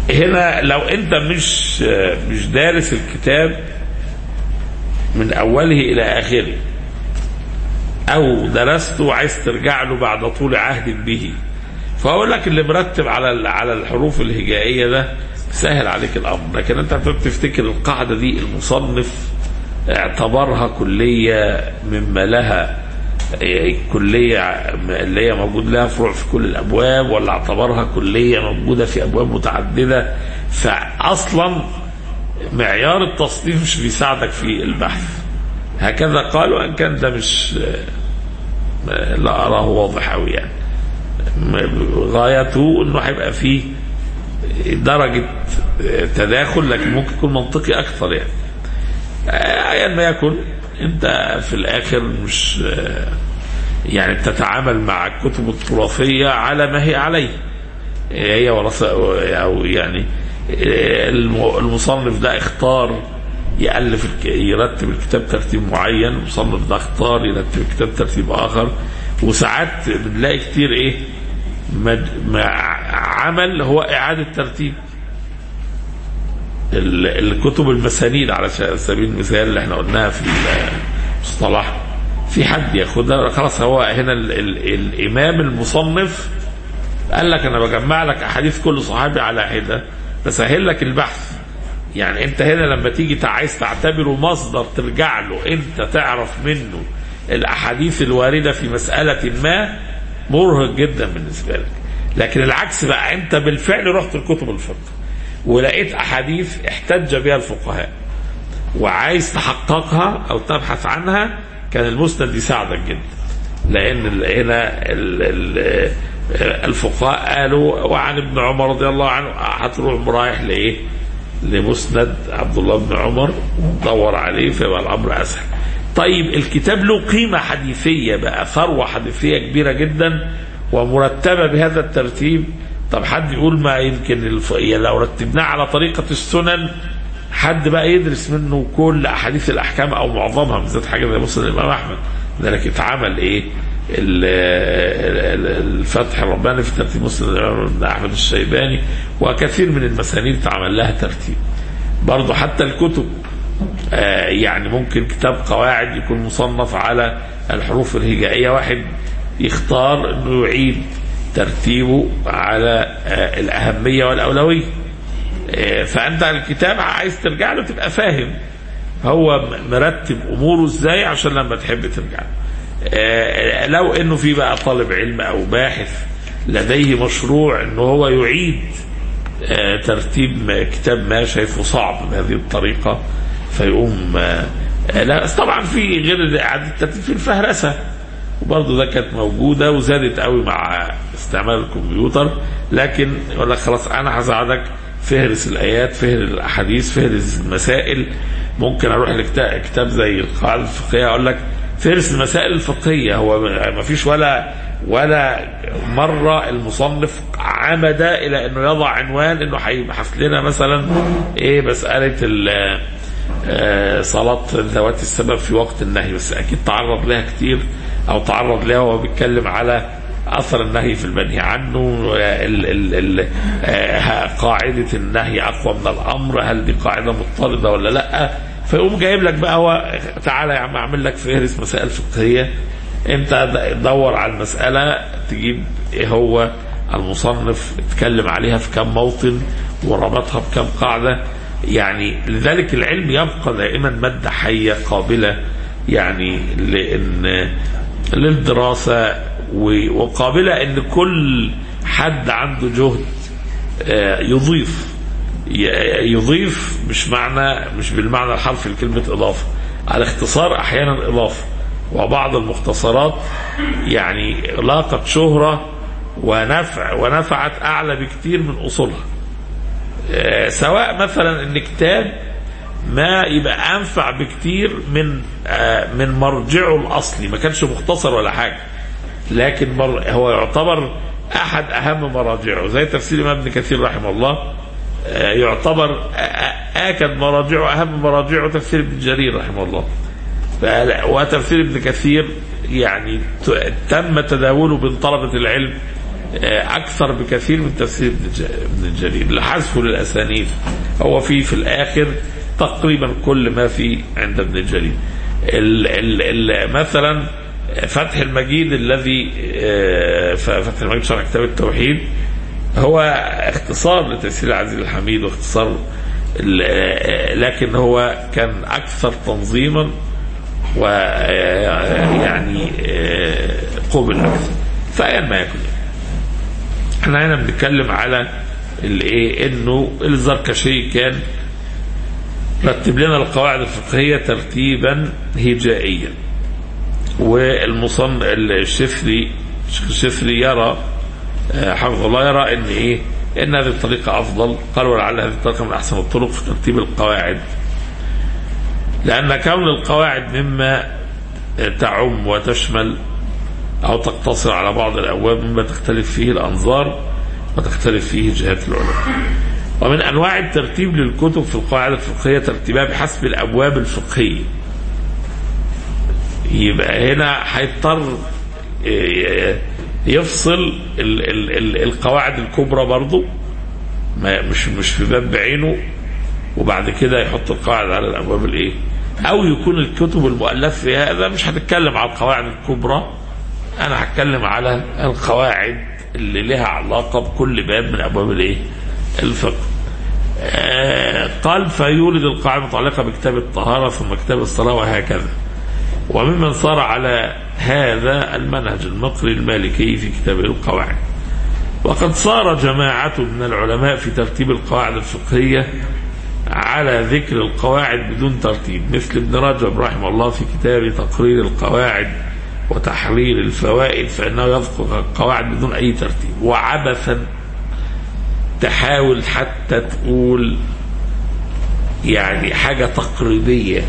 هنا لو انت مش مش دارس الكتاب من اوله الى اخره او درسته وعايز ترجع له بعد طول عهد به فاقول لك اللي مرتب على على الحروف الهجائيه ده سهل عليك الامر لكن انت هتقعد تفتكر القاعده دي المصنف اعتبرها كليه مما لها كليه اللي هي موجود لها فروع في كل الابواب ولا اعتبرها كليه موجوده في ابواب متعدده فاصلا معيار التصنيف مش بيساعدك في البحث هكذا قال وان كان ده مش لا اراه واضح قوي يعني غايته انه هيبقى فيه درجة تداخل لكن ممكن يكون منطقي أكثر يعني أيا ما يكن أنت في الآخر مش يعني بتتعامل مع الكتب التراثية على ما هي عليه هي ورثة أو يعني المصنف ده اختار يألف يرتب الكتاب ترتيب معين المصنف ده اختار يرتب الكتاب ترتيب آخر وساعات بنلاقي كتير ايه عمل هو إعادة ترتيب الكتب المسانيد على سبيل المثال اللي احنا قلناها في المصطلح في حد ياخدها خلاص هو هنا ال ال الإمام المصنف قال لك أنا بجمع لك أحاديث كل صحابي على حدة بسهل لك البحث يعني أنت هنا لما تيجي عايز تعتبره مصدر ترجع له أنت تعرف منه الأحاديث الواردة في مسألة ما مرهق جدا بالنسبة لك لكن العكس بقى انت بالفعل رحت الكتب الفقه ولقيت احاديث احتج بها الفقهاء وعايز تحققها او تبحث عنها كان المسند يساعدك جدا لان هنا الفقهاء قالوا وعن ابن عمر رضي الله عنه هتروح رايح لايه؟ لمسند عبد الله بن عمر دور عليه فيبقى الامر اسهل. طيب الكتاب له قيمه حديثيه بقى ثروه حديثيه كبيره جدا ومرتبه بهذا الترتيب طب حد يقول ما يمكن الف... يعني لو رتبناه على طريقه السنن حد بقى يدرس منه كل احاديث الاحكام او معظمها بالذات حاجه زي مسلم الامام احمد لذلك اتعمل ايه الفتح الرباني في ترتيب مسلم الامام احمد الشيباني وكثير من المسانيد اتعمل لها ترتيب برضه حتى الكتب آه يعني ممكن كتاب قواعد يكون مصنف على الحروف الهجائيه واحد يختار انه يعيد ترتيبه على آه الاهميه والاولويه آه فانت الكتاب عايز ترجع له تبقى فاهم هو مرتب اموره ازاي عشان لما تحب ترجع له لو انه في بقى طالب علم او باحث لديه مشروع انه هو يعيد ترتيب كتاب ما شايفه صعب بهذه الطريقه فيقوم لا طبعا في غير اعاده الترتيب في الفهرسه وبرضه ده كانت موجوده وزادت قوي مع استعمال الكمبيوتر لكن يقول لك خلاص انا هساعدك فهرس الايات فهرس الاحاديث فهرس المسائل ممكن اروح لكتاب زي القواعد الفقهيه اقول لك فهرس المسائل الفقهيه هو ما فيش ولا ولا مره المصنف عمد الى انه يضع عنوان انه هيبحث لنا مثلا ايه مساله صلاة ذوات السبب في وقت النهي بس أكيد تعرض لها كتير أو تعرض لها وهو بيتكلم على أثر النهي في المنهي عنه ال ال ال قاعدة النهي أقوى من الأمر هل دي قاعدة مضطردة ولا لأ فيقوم جايب لك بقى هو تعالى يا عم أعمل لك فهرس مسائل فقهية أنت دور على المسألة تجيب إيه هو المصنف اتكلم عليها في كم موطن وربطها بكم قاعدة يعني لذلك العلم يبقى دائما مادة حية قابلة يعني لأن للدراسة وقابلة أن كل حد عنده جهد يضيف يضيف مش معنى مش بالمعنى الحرفي لكلمة إضافة على اختصار أحيانا إضافة وبعض المختصرات يعني لاقت شهرة ونفع ونفعت أعلى بكتير من أصولها سواء مثلا ان كتاب ما يبقى انفع بكتير من من مرجعه الاصلي ما كانش مختصر ولا حاجه لكن مر هو يعتبر احد اهم مراجعه زي تفسير الامام ابن كثير رحمه الله يعتبر اكد مراجعه اهم مراجعه تفسير ابن جرير رحمه الله وتفسير ابن كثير يعني تم تداوله بين طلبه العلم آه، اكثر بكثير من تفسير ابن ج- ابن الجرير لحذفه للاسانيد هو في في الاخر تقريبا كل ما في عند ابن الجرير ال ال ال مثلا فتح المجيد الذي آه، ف- فتح المجيد شرح كتاب التوحيد هو اختصار لتفسير العزيز الحميد واختصار ال- آه، لكن هو كان اكثر تنظيما ويعني قبل اكثر فايا ما يكن احنا هنا بنتكلم على الايه انه الزركشي كان رتب لنا القواعد الفقهيه ترتيبا هجائيا والمصن الشفري الشيخ الشفري يرى آه، حفظه الله يرى ان ايه ان هذه الطريقه افضل قال ولعل هذه الطريقه من احسن الطرق في ترتيب القواعد لأن كون القواعد مما تعم وتشمل أو تقتصر على بعض الأبواب مما تختلف فيه الأنظار وتختلف فيه جهات العلماء ومن أنواع الترتيب للكتب في القواعد الفقهية ترتيبها بحسب الأبواب الفقهية يبقى هنا هيضطر يفصل ال ال ال القواعد الكبرى برضو ما مش مش في باب بعينه وبعد كده يحط القواعد على الابواب الايه او يكون الكتب المؤلف في هذا مش هتتكلم على القواعد الكبرى انا هتكلم على القواعد اللي لها علاقه بكل باب من ابواب الايه الفقه آه قال فيولد القاعده المتعلقه بكتاب الطهاره ثم كتاب الصلاه وهكذا وممن صار على هذا المنهج المقري المالكي في كتابه القواعد وقد صار جماعة من العلماء في ترتيب القواعد الفقهية على ذكر القواعد بدون ترتيب مثل ابن رجب رحمه الله في كتاب تقرير القواعد وتحرير الفوائد فإنه يذكر القواعد بدون أي ترتيب وعبثا تحاول حتى تقول يعني حاجة تقريبية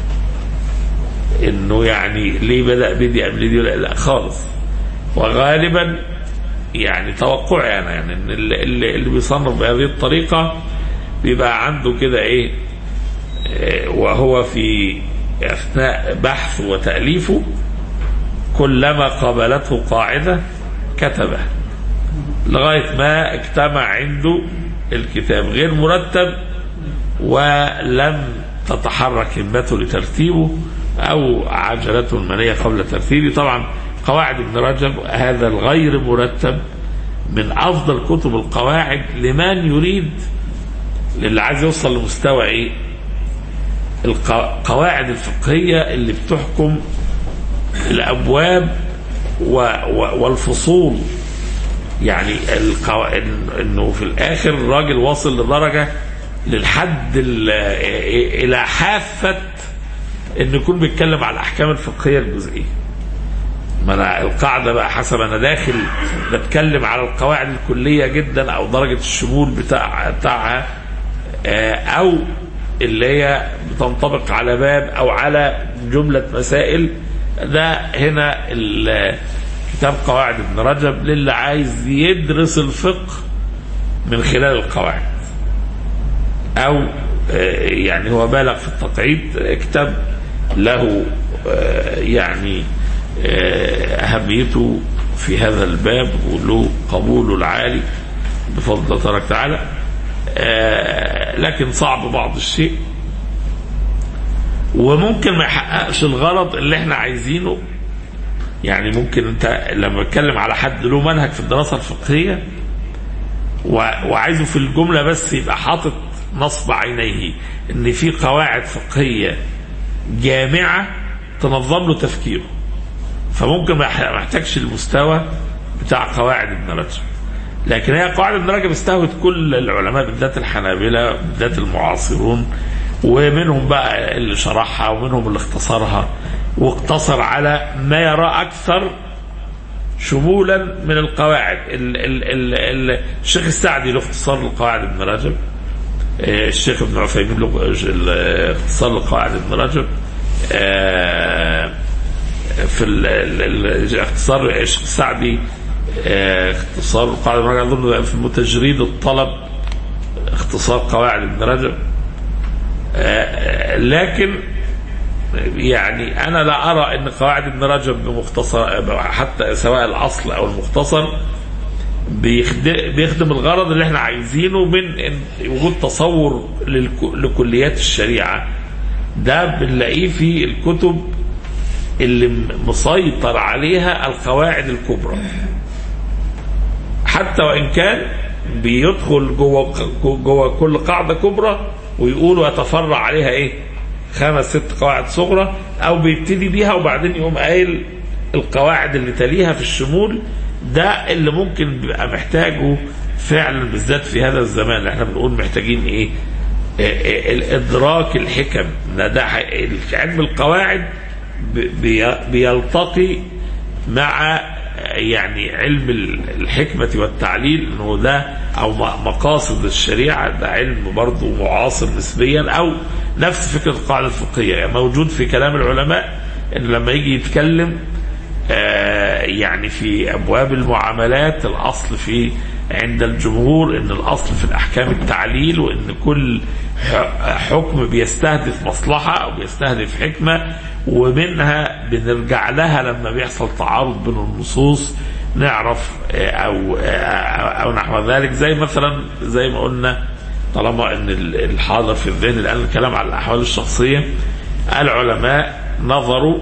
انه يعني ليه بدأ بدي قبل دي ولا لا خالص وغالبا يعني توقعي انا يعني ان اللي, اللي اللي بيصنف بهذه الطريقه بيبقى عنده كده ايه آه، وهو في اثناء بحثه وتاليفه كلما قابلته قاعده كتبها لغايه ما اجتمع عنده الكتاب غير مرتب ولم تتحرك همته لترتيبه او عجلته المنيه قبل ترتيبه طبعا قواعد ابن رجب هذا الغير مرتب من افضل كتب القواعد لمن يريد للي عايز يوصل لمستوى ايه القواعد الفقهيه اللي بتحكم الابواب و و والفصول يعني القو... إن- انه في الاخر الراجل واصل لدرجه للحد ال- الى حافه انه يكون بيتكلم على الاحكام الفقهيه الجزئيه ما انا القاعده بقى حسب انا داخل بتكلم على القواعد الكليه جدا او درجه الشمول بتاع بتاعها آه، او اللي هي بتنطبق على باب او على جمله مسائل ده هنا ال- كتاب قواعد ابن رجب للي عايز يدرس الفقه من خلال القواعد او آه، يعني هو بالغ في التقعيد آه، كتاب له آه، يعني آه، اهميته في هذا الباب وله قبوله العالي بفضل الله تبارك وتعالى آه، لكن صعب بعض الشيء وممكن ما يحققش الغرض اللي احنا عايزينه يعني ممكن انت لما اتكلم على حد له منهج في الدراسه الفقهيه و- وعايزه في الجمله بس يبقى حاطط نصب عينيه ان في قواعد فقهيه جامعه تنظم له تفكيره فممكن ما يح- ما يحتاجش المستوى بتاع قواعد ابن رجب لكن هي قواعد ابن رجب استهوت كل العلماء بالذات الحنابلة بالذات المعاصرون ومنهم بقى اللي شرحها ومنهم اللي اختصرها واقتصر على ما يرى اكثر شمولا من القواعد ال ال ال ال الشيخ السعدي له اختصار لقواعد ابن رجب آه، الشيخ ابن عثيمين له ال- اختصار لقواعد ابن رجب آه، في ال- ال- ال- اختصار الشيخ السعدي آه، اختصار قواعد ابن رجب اظن في متجريد الطلب اختصار قواعد ابن رجب آه، لكن يعني انا لا ارى ان قواعد ابن رجب بمختصر حتى سواء الاصل او المختصر بيخد- بيخدم الغرض اللي احنا عايزينه من إن- وجود تصور للك- لكليات الشريعه ده بنلاقيه في الكتب اللي م- مسيطر عليها القواعد الكبرى حتى وان كان بيدخل جوه جوه كل قاعده كبرى ويقول ويتفرع عليها ايه؟ خمس ست قواعد صغرى او بيبتدي بيها وبعدين يقوم قايل القواعد اللي تليها في الشمول ده اللي ممكن بيبقى محتاجه فعلا بالذات في هذا الزمان اللي احنا بنقول محتاجين ايه؟ إيه- الادراك الحكم ده ده ح- علم القواعد بي- بي- بيلتقي مع يعني علم الحكمة والتعليل انه ده او م- مقاصد الشريعة ده علم برضه معاصر نسبيا او نفس فكرة القاعدة الفقهية يعني موجود في كلام العلماء ان لما يجي يتكلم آه، يعني في ابواب المعاملات الاصل في عند الجمهور ان الاصل في الاحكام التعليل وان كل ح- حكم بيستهدف مصلحه او بيستهدف حكمه ومنها بنرجع لها لما بيحصل تعارض بين النصوص نعرف آه، او آه، او نحو ذلك زي مثلا زي ما قلنا طالما ان ال- الحاضر في الذهن الان الكلام على الاحوال الشخصيه العلماء نظروا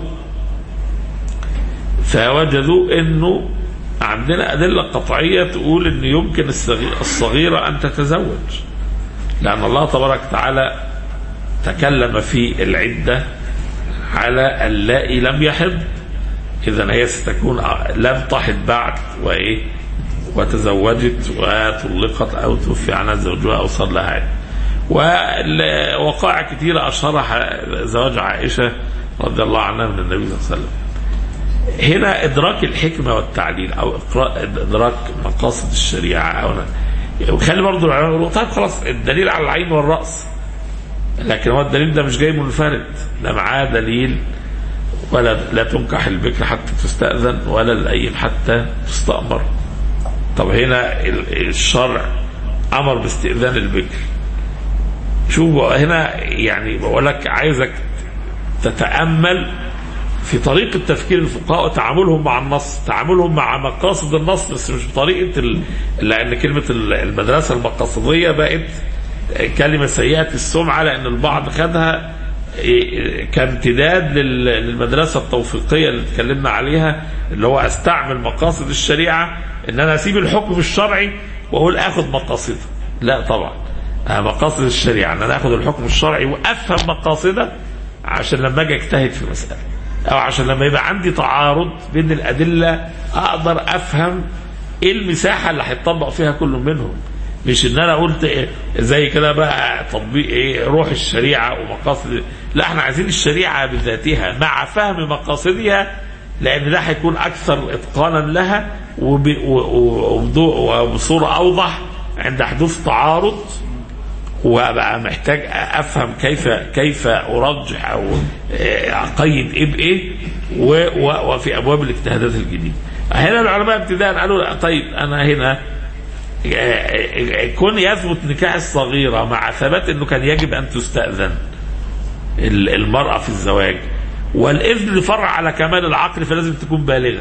فوجدوا انه عندنا ادله قطعيه تقول ان يمكن الصغي- الصغيره ان تتزوج لان الله تبارك وتعالى تكلم في العده على اللائي لم يحض اذا هي ستكون لم تحض بعد وايه وتزوجت وطلقت او توفي عنها زوجها او صار لها عده ووقائع كثيره اشهرها زواج عائشه رضي الله عنها من النبي صلى الله عليه وسلم هنا ادراك الحكمه والتعليل او إقراء ادراك مقاصد الشريعه او وخلي برضه العلماء يقولوا طيب خلاص الدليل على العين والراس لكن هو الدليل ده مش جاي منفرد ده معاه دليل ولا لا تنكح البكر حتى تستأذن ولا الأيم حتى تستأمر طب هنا ال- الشرع أمر باستئذان البكر شوف بقى هنا يعني بقول لك عايزك تتأمل في طريقة تفكير الفقهاء وتعاملهم مع النص تعاملهم مع مقاصد النص بس مش بطريقة ال... لأن كلمة ال- المدرسة المقاصدية بقت كلمة سيئة السمعة لأن البعض خدها كامتداد لل- للمدرسة التوفيقية اللي اتكلمنا عليها اللي هو استعمل مقاصد الشريعة ان انا اسيب الحكم الشرعي واقول اخد مقاصده لا طبعا آه، مقاصد الشريعة ان انا اخد الحكم الشرعي وافهم مقاصده عشان لما اجي اجتهد في مسألة او عشان لما يبقى عندي تعارض بين الادلة اقدر افهم ايه المساحة اللي هيطبق فيها كل منهم مش ان انا قلت إيه زي كده بقى تطبيق ايه روح الشريعه ومقاصد لا احنا عايزين الشريعه بذاتها مع فهم مقاصدها لان ده هيكون اكثر اتقانا لها وب- و- و- وبضوء- وبصوره اوضح عند حدوث تعارض وابقى محتاج افهم كيف كيف ارجح او آه، اقيد ايه بايه و- و- وفي ابواب الاجتهادات الجديده. هنا العلماء ابتداء قالوا لا، طيب انا هنا كون يثبت نكاح الصغيرة مع ثبات انه كان يجب ان تستأذن ال- المرأة في الزواج والإذن فرع على كمال العقل فلازم تكون بالغة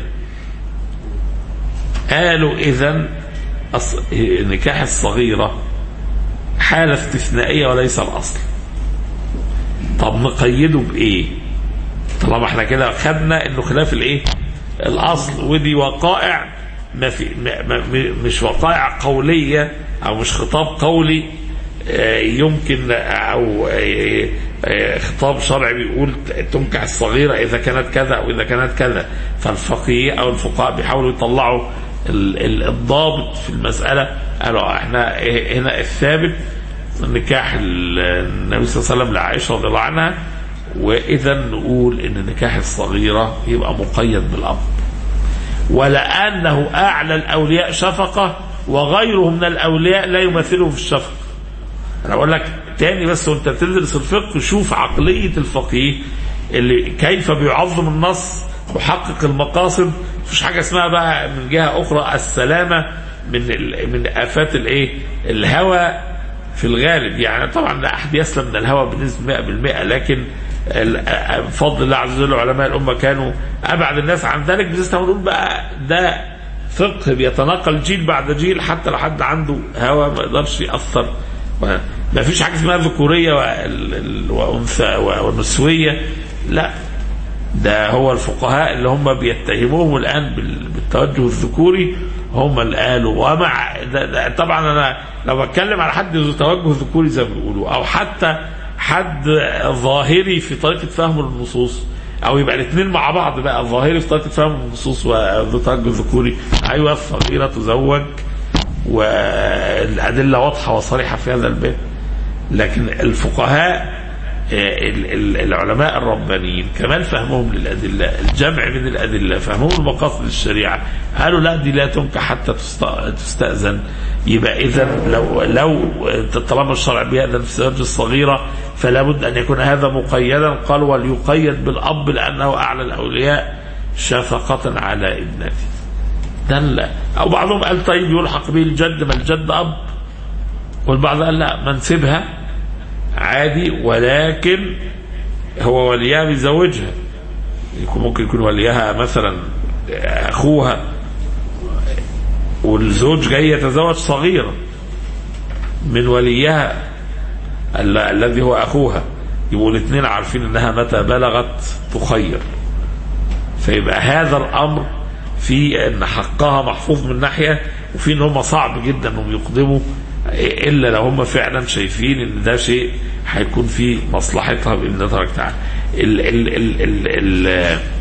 قالوا إذا نكاح الصغيرة حالة استثنائية وليس الأصل طب نقيده بإيه طالما احنا كده خدنا انه خلاف الايه الاصل ودي وقائع ما في ما ما مش وقائع قوليه او مش خطاب قولي آه، يمكن او آه، آه، خطاب شرعي بيقول تنكح الصغيره اذا كانت كذا او اذا كانت كذا فالفقيه او الفقهاء بيحاولوا يطلعوا ال- ال- الضابط في المساله قالوا احنا هنا الثابت نكاح ال- النبي صلى الله عليه وسلم لعائشه رضي الله عنها واذا نقول ان نكاح الصغيره يبقى مقيد بالاب ولانه اعلى الاولياء شفقه وغيره من الاولياء لا يمثله في الشفقه انا بقول لك تاني بس وانت بتدرس الفقه شوف عقليه الفقيه اللي كيف بيعظم النص ويحقق المقاصد مفيش حاجه اسمها بقى من جهه اخرى السلامه من ال- من افات الايه الهوى في الغالب يعني طبعا لا احد يسلم من الهوى بنسبه 100% لكن ال- بفضل الله عز وجل علماء الامه كانوا ابعد الناس عن ذلك بس نقول بقى ده فقه بيتناقل جيل بعد جيل حتى لو حد عنده هوى ما يقدرش ياثر ما فيش حاجه اسمها ذكوريه وال- ال- وانثى ونسويه لا ده هو الفقهاء اللي هم بيتهموهم الان بال- بالتوجه الذكوري هم اللي قالوا ومع ده ده طبعا انا لو بتكلم على حد ذو توجه ذكوري زي ما بيقولوا او حتى حد ظاهري في طريقه فهم النصوص او يبقى الاثنين مع بعض بقى ظاهري في طريقه فهم النصوص وذو توجه ذكوري ايوه الصغيره تزوج والادله واضحه وصريحه في هذا الباب لكن الفقهاء آه، ال- ال- العلماء الربانيين كمان فهمهم للأدلة الجمع من الأدلة فهمهم لمقاصد الشريعة قالوا لا دي لا تنكح حتى تست- تستأذن يبقى إذا لو لو طالما الشرع بيأذن في الزواج الصغيرة فلا بد أن يكون هذا مقيدا قال وليقيد بالأب لأنه أعلى الأولياء شفقة على ابنته ده لا أو بعضهم قال طيب يلحق به الجد ما الجد أب والبعض قال لا ما نسيبها عادي ولكن هو وليها بيزوجها يكون ممكن يكون وليها مثلا اخوها والزوج جاي يتزوج صغيرة من وليها ال- الذي هو اخوها يبقوا الاثنين عارفين انها متى بلغت تخير فيبقى هذا الامر في ان حقها محفوظ من ناحيه وفي ان هم صعب جدا انهم يقدموا الا لو هم فعلا شايفين ان ده شيء هيكون في مصلحتها باذن الله تبارك وتعالى. ال ال ال ال ال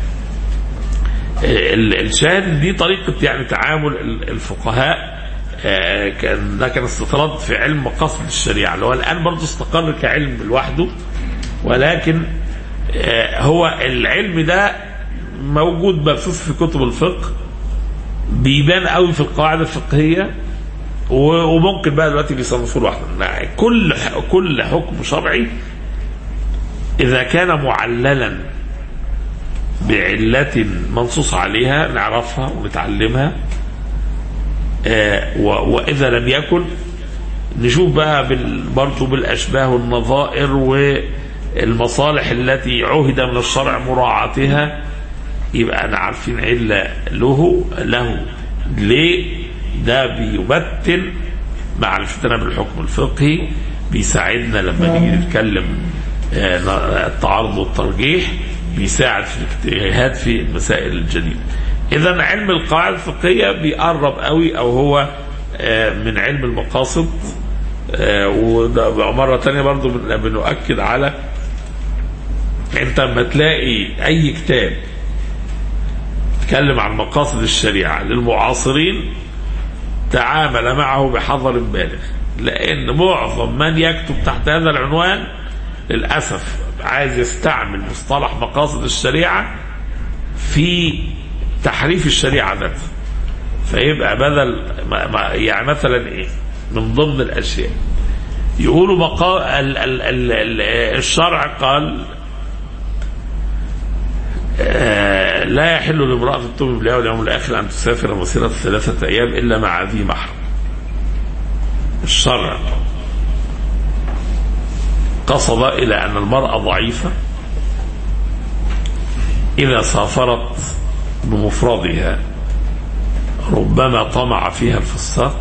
ال- الشاهد دي طريقه يعني تعامل ال- الفقهاء آه، كان ده كان استطراد في علم مقاصد الشريعه اللي هو الان برضه استقر كعلم لوحده ولكن آه، هو العلم ده موجود مبثوث في كتب الفقه بيبان قوي في القواعد الفقهيه و- وممكن بقى دلوقتي بيصنفوه لوحده كل كل حكم شرعي اذا كان معللا بعلة منصوص عليها نعرفها ونتعلمها آه، و- واذا لم يكن نشوف بقى بال- برضه بالاشباه والنظائر والمصالح التي عهد من الشرع مراعاتها يبقى انا عارفين عله له له ليه ده بيمثل معرفتنا بالحكم الفقهي بيساعدنا لما نيجي نتكلم آه، التعارض والترجيح بيساعد في الاجتهاد في المسائل الجديده اذا علم القواعد الفقهيه بيقرب قوي او هو آه، من علم المقاصد آه، وده مرة تانية برضو بن- بنؤكد على انت لما تلاقي اي كتاب يتكلم عن مقاصد الشريعة للمعاصرين تعامل معه بحذر بالغ لان معظم من يكتب تحت هذا العنوان للاسف عايز يستعمل مصطلح مقاصد الشريعه في تحريف الشريعه ذاتها فيبقى بدل ما ما يعني مثلا ايه من ضمن الاشياء يقولوا مقا... ال... ال... ال... ال... الشرع قال آه، لا يحل لامرأة تؤمن بالله واليوم الآخر أن تسافر مسيرة ثلاثة أيام إلا مع ذي محرم. الشرع قصد إلى أن المرأة ضعيفة إذا سافرت بمفردها ربما طمع فيها الفساق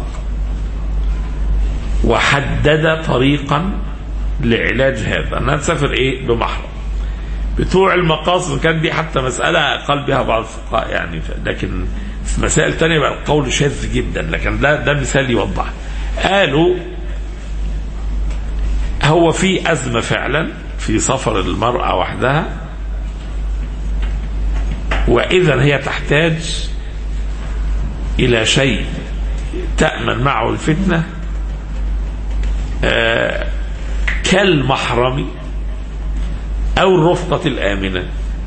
وحدد طريقا لعلاج هذا أنها تسافر إيه بمحرم بتوع المقاصد كان دي حتى مسألة قال بها بعض الفقهاء يعني ف- لكن في مسائل تانية بقى القول شاذ جدا لكن ده ده مثال يوضح قالوا هو في أزمة فعلا في سفر المرأة وحدها وإذا هي تحتاج إلى شيء تأمن معه الفتنة آه كالمحرم أو الرفقة الآمنة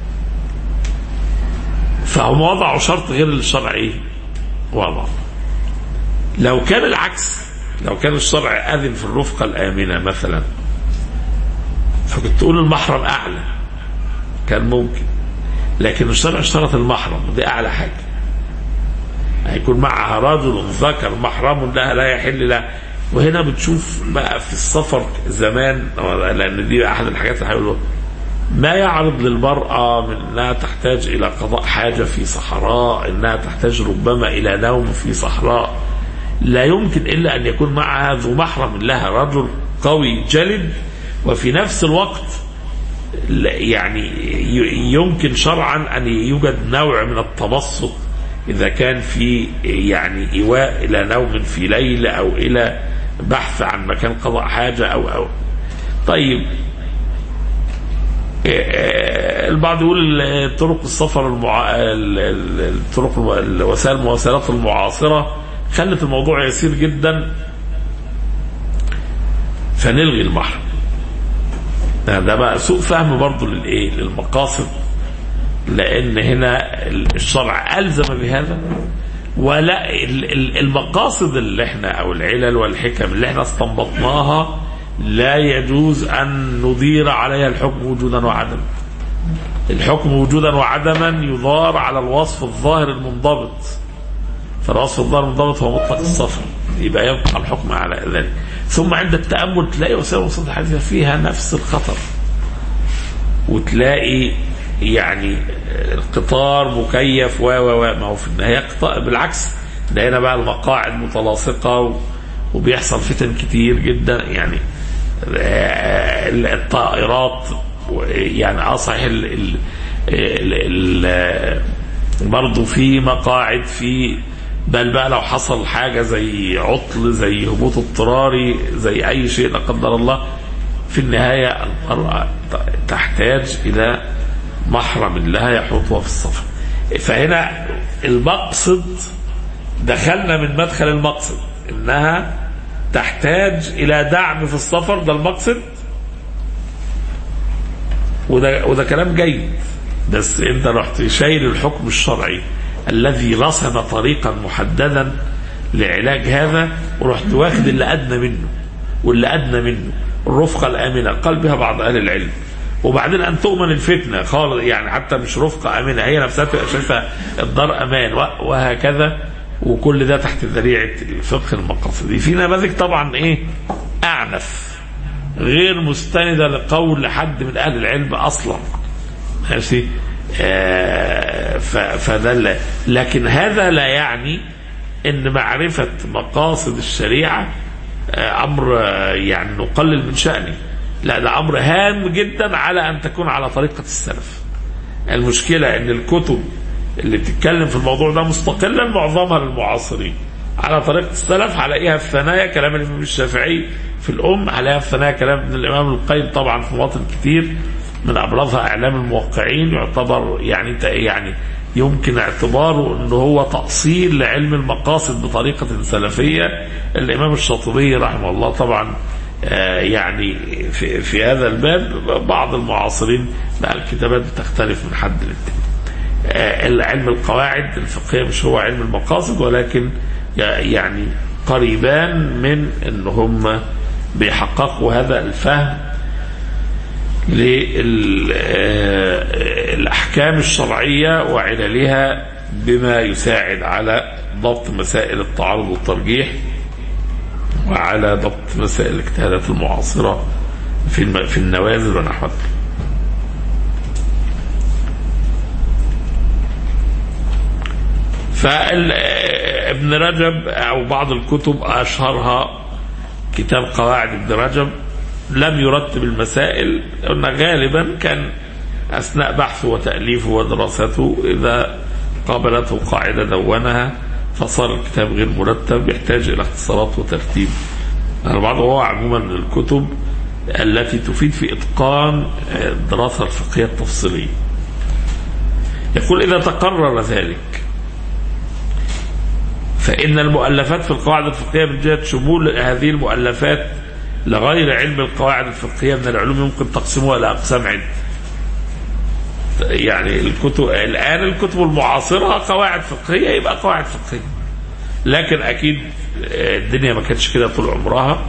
فهم وضعوا شرط غير الشرع إيه؟ وضع لو كان العكس لو كان الشرع أذن في الرفقة الآمنة مثلا فكنت تقول المحرم أعلى كان ممكن لكن الشرع اشترط المحرم ودي أعلى حاجة هيكون معها رجل ذكر محرم لها لا يحل له وهنا بتشوف بقى في السفر زمان لان دي احد الحاجات اللي هيقولوا ما يعرض للمرأة من أنها تحتاج إلى قضاء حاجة في صحراء أنها تحتاج ربما إلى نوم في صحراء لا يمكن إلا أن يكون معها ذو محرم لها رجل قوي جلد وفي نفس الوقت يعني يمكن شرعا أن يوجد نوع من التبسط إذا كان في يعني إيواء إلى نوم في ليل أو إلى بحث عن مكان قضاء حاجة أو أو طيب البعض يقول طرق السفر المع... الطرق وسائل المواصلات المعاصرة خلت الموضوع يسير جدا فنلغي المحرم ده بقى سوء فهم برضه للايه للمقاصد لان هنا الشرع الزم بهذا ولا المقاصد اللي احنا او العلل والحكم اللي احنا استنبطناها لا يجوز ان ندير عليها الحكم وجودا وعدما الحكم وجودا وعدما يدار على الوصف الظاهر المنضبط فالوصف الظاهر المنضبط هو مطلق السفر يبقى يبقى الحكم على ذلك ثم عند التامل تلاقي وسائل المواصلات الحديثه فيها نفس الخطر وتلاقي يعني القطار مكيف و و و ما هو في النهايه قطار بالعكس ده هنا بقى المقاعد متلاصقه وبيحصل فتن كتير جدا يعني الطائرات يعني اه صحيح ال ال ال ال برضه في مقاعد في بل بقى لو حصل حاجة زي عطل زي هبوط اضطراري زي أي شيء لا قدر الله في النهاية المرأة تحتاج إلى محرم لها يحوطها في السفر فهنا المقصد دخلنا من مدخل المقصد إنها تحتاج إلى دعم في السفر ده المقصد وده, وده كلام جيد بس انت رحت شايل الحكم الشرعي الذي رسم طريقا محددا لعلاج هذا ورحت واخد اللي ادنى منه واللي ادنى منه الرفقه الامنه قال بها بعض اهل العلم وبعدين ان تؤمن الفتنه خالص يعني حتى مش رفقه امنه هي نفسها تبقى شايفه الدار امان وهكذا وكل ده تحت ذريعه الفقه المقاصدي في نماذج طبعا ايه اعنف غير مستنده لقول حد من اهل العلم اصلا ماشي آه فده لكن هذا لا يعني ان معرفه مقاصد الشريعه آه امر آه يعني نقلل من شانه لا ده امر هام جدا على ان تكون على طريقه السلف المشكله ان الكتب اللي بتتكلم في الموضوع ده مستقلا معظمها للمعاصرين على طريقه السلف هلاقيها في ثنايا كلام الامام الشافعي في الام هلاقيها في ثنايا كلام ابن الامام القيم طبعا في مواطن كتير من ابرزها اعلام الموقعين يعتبر يعني يعني يمكن اعتباره انه هو تاصيل لعلم المقاصد بطريقه سلفيه الامام الشاطبي رحمه الله طبعا آه يعني في, في هذا الباب بعض المعاصرين بقى الكتابات بتختلف من حد للتاني آه علم القواعد الفقهيه مش هو علم المقاصد ولكن يعني قريبان من ان هم بيحققوا هذا الفهم للأحكام الشرعية وعللها بما يساعد على ضبط مسائل التعارض والترجيح وعلى ضبط مسائل الاجتهادات المعاصرة في في النوازل ونحو ذلك. فابن رجب أو بعض الكتب أشهرها كتاب قواعد ابن رجب لم يرتب المسائل قلنا غالبا كان اثناء بحثه وتاليفه ودراسته اذا قابلته قاعده دونها فصار الكتاب غير مرتب يحتاج الى اختصارات وترتيب البعض هو عموما من الكتب التي تفيد في اتقان الدراسه الفقهيه التفصيليه يقول اذا تقرر ذلك فان المؤلفات في القواعد الفقهيه من جهه شمول هذه المؤلفات لغير علم القواعد الفقهيه من العلوم يمكن تقسيمها الى اقسام عده. يعني الكتب الان الكتب المعاصره قواعد فقهيه يبقى قواعد فقهيه. لكن اكيد الدنيا ما كانتش كده طول عمرها.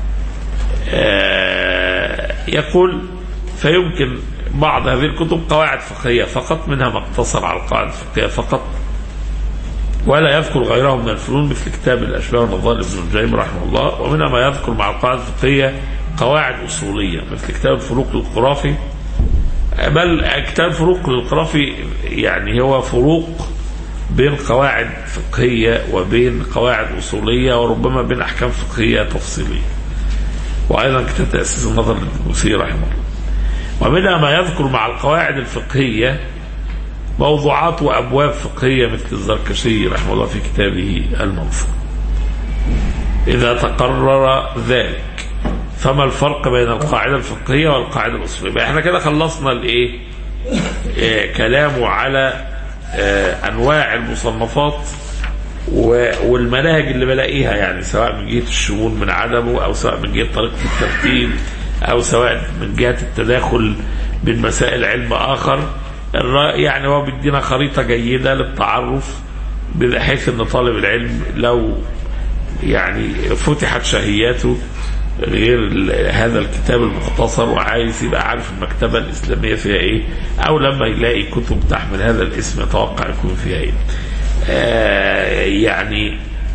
يقول فيمكن بعض هذه الكتب قواعد فقهيه فقط منها ما اقتصر على القواعد الفقهيه فقط ولا يذكر غيره من الفنون مثل كتاب الاشباه والنظائر لابن الجيم رحمه الله ومنها ما يذكر مع القواعد الفقهيه قواعد اصوليه مثل كتاب الفروق للقرافي بل كتاب فروق للقرافي يعني هو فروق بين قواعد فقهية وبين قواعد أصولية وربما بين أحكام فقهية تفصيلية وأيضا كتاب تأسيس النظر للبوسي رحمه الله ومنها ما يذكر مع القواعد الفقهية موضوعات وأبواب فقهية مثل الزركشي رحمه الله في كتابه المنصور إذا تقرر ذلك فما الفرق بين القاعدة الفقهية والقاعدة الأصولية بقى احنا كده خلصنا الايه إيه كلامه على اه أنواع المصنفات والمناهج اللي بلاقيها يعني سواء من جهة الشمول من عدمه أو سواء من جهة طريقة الترتيب أو سواء من جهة التداخل بين مسائل علم آخر يعني هو بيدينا خريطة جيدة للتعرف بحيث أن طالب العلم لو يعني فتحت شهياته غير هذا الكتاب المختصر وعايز يبقى عارف المكتبة الإسلامية فيها إيه أو لما يلاقي كتب تحمل هذا الاسم يتوقع يكون فيها إيه آه يعني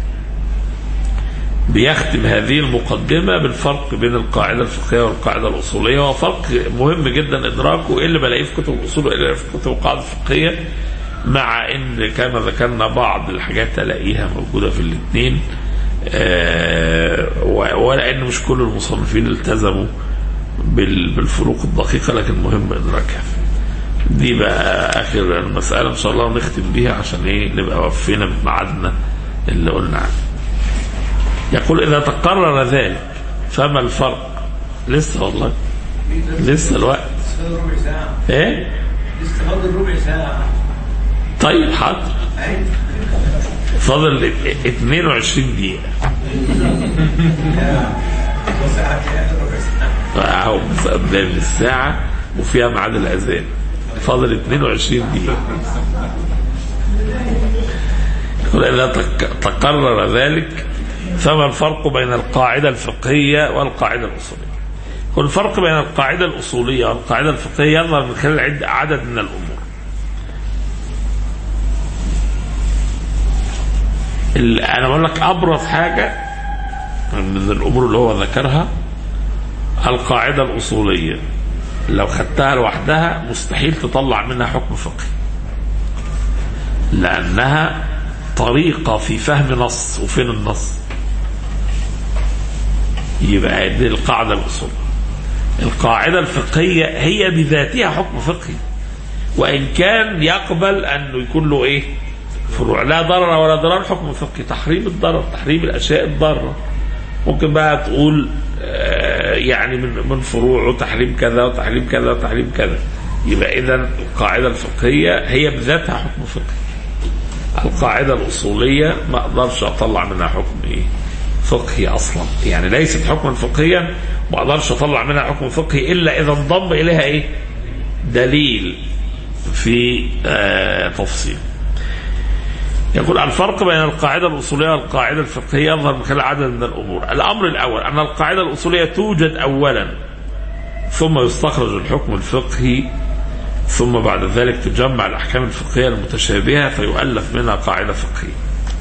بيختم هذه المقدمة بالفرق بين القاعدة الفقهية والقاعدة الأصولية وفرق مهم جدا إدراكه إيه اللي بلاقيه في كتب الأصول وإيه اللي في كتب القاعدة الفقهية مع إن كما ذكرنا بعض الحاجات ألاقيها موجودة في الاثنين آه ولأن مش كل المصنفين التزموا بالفروق الدقيقة لكن مهم إدراكها دي بقى آخر المسألة إن شاء الله نختم بيها عشان إيه نبقى وفينا بميعادنا اللي قلنا عنه يقول إذا تقرر ذلك فما الفرق لسه والله لسه الوقت ربع ساعة ايه لسه فاضل ربع ساعة طيب حاضر فاضل 22 دقيقة وساعة ربع ساعة اهو قدام الساعة وفيها ميعاد الأذان فاضل 22 دقيقة يقول إذا تك- تقرر ذلك فما الفرق بين القاعدة الفقهية والقاعدة الأصولية والفرق بين القاعدة الأصولية والقاعدة الفقهية يظهر من خلال عد- عدد من الأمور ال- أنا بقول لك أبرز حاجة من الأمور اللي هو ذكرها القاعدة الأصولية لو خدتها لوحدها مستحيل تطلع منها حكم فقهي لأنها طريقة في فهم نص وفين النص يبقى دي القاعدة الأصولية القاعدة الفقهية هي بذاتها حكم فقهي وإن كان يقبل أنه يكون له إيه فروع لا ضرر ولا ضرر حكم فقهي تحريم الضرر تحريم الأشياء الضارة ممكن بقى تقول آه، يعني من من فروعه تحريم كذا وتحريم كذا وتحريم كذا يبقى إذا القاعدة الفقهية هي بذاتها حكم فقهي القاعدة الأصولية ما أقدرش أطلع منها حكم إيه فقهي أصلا يعني ليست حكما فقهيا ما أقدرش أطلع منها حكم فقهي إلا إذا انضم إليها إيه دليل في آه تفصيل يقول الفرق بين القاعدة الأصولية والقاعدة الفقهية يظهر من خلال عدد من الأمور الأمر الأول أن القاعدة الأصولية توجد أولا ثم يستخرج الحكم الفقهي ثم بعد ذلك تجمع الأحكام الفقهية المتشابهة فيؤلف منها قاعدة فقهية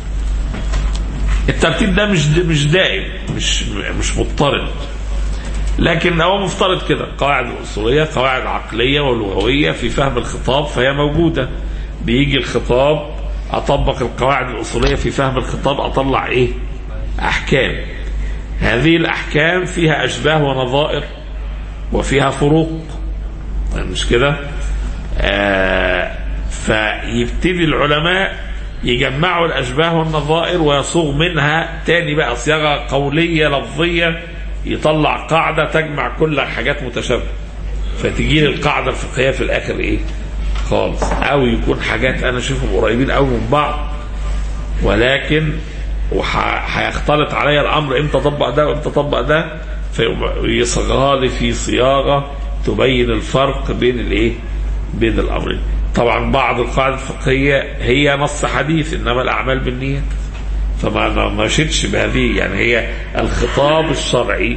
الترتيب ده مش مش دائم مش مش مضطرد لكن هو مفترض كده قواعد الأصولية قواعد عقلية ولغوية في فهم الخطاب فهي موجودة بيجي الخطاب أطبق القواعد الأصولية في فهم الخطاب أطلع إيه أحكام هذه الأحكام فيها أشباه ونظائر وفيها فروق مش كده آه فيبتدي العلماء يجمعوا الأشباه والنظائر ويصوغ منها تاني بقى صياغة قولية لفظية يطلع قاعدة تجمع كل حاجات متشابهة فتجي لي القاعدة الفقهية في الآخر إيه خالص أو يكون حاجات أنا أشوفهم قريبين أوي من بعض ولكن وهيختلط عليا الأمر إمتى أطبق ده وإمتى أطبق ده فيصيغها لي في صياغة تبين الفرق بين الإيه بين الأمرين طبعا بعض القواعد الفقهية هي نص حديث إنما الأعمال بالنيات فما ما مشيتش بهذه يعني هي الخطاب الشرعي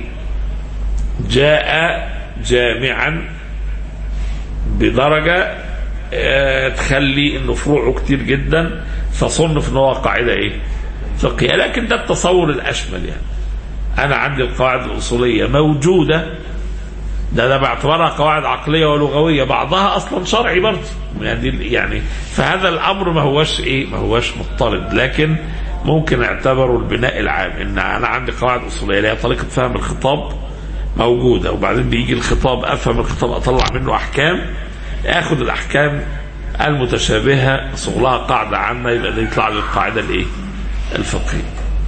جاء جامعا بدرجة آه، تخلي انه فروعه كتير جدا فصنف ان هو قاعدة ايه فقهية لكن ده التصور الاشمل يعني انا عندي القواعد الاصولية موجودة ده ده باعتبارها قواعد عقليه ولغويه بعضها اصلا شرعي برضه يعني يعني فهذا الامر ما هوش ايه ما هوش مضطرد لكن ممكن اعتبره البناء العام ان انا عندي قواعد اصوليه اللي هي طريقه فهم الخطاب موجوده وبعدين بيجي الخطاب افهم الخطاب اطلع منه احكام اخد الاحكام المتشابهه اصوغ لها قاعده عامه يبقى ده يطلع لي القاعده الايه؟ الفقهيه.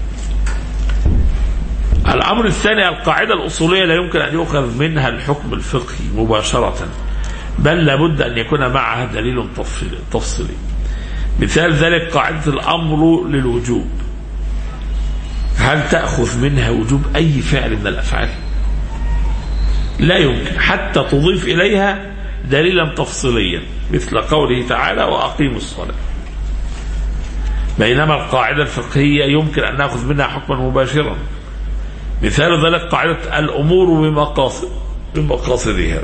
الامر الثاني القاعده الاصوليه لا يمكن ان يؤخذ منها الحكم الفقهي مباشره بل لابد ان يكون معها دليل تفصيلي تفصيلي. مثال ذلك قاعده الامر للوجوب. هل تاخذ منها وجوب اي فعل من الافعال؟ لا يمكن حتى تضيف اليها دليلا تفصيليا مثل قوله تعالى واقيموا الصلاه. بينما القاعده الفقهيه يمكن ان ناخذ منها حكما مباشرا. مثال ذلك قاعده الامور بمقاصد بمقاصدها.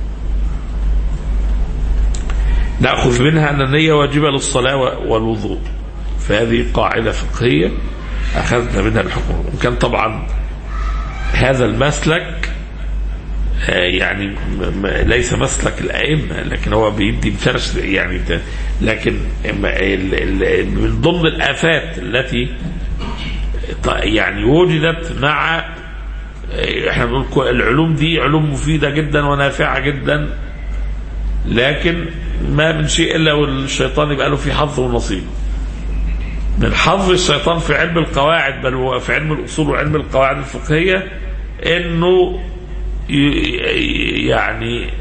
ناخذ منها ان النيه واجبه للصلاه والوضوء. فهذه قاعده فقهيه اخذنا منها الحكم وكان طبعا هذا المسلك يعني ليس مسلك الائمه لكن هو بيدي مثال يعني لكن من ضمن الافات التي يعني وجدت مع احنا بنقول العلوم دي علوم مفيده جدا ونافعه جدا لكن ما من شيء الا والشيطان يبقى له في حظ ونصيب من حظ الشيطان في علم القواعد بل هو في علم الاصول وعلم القواعد الفقهيه انه يعني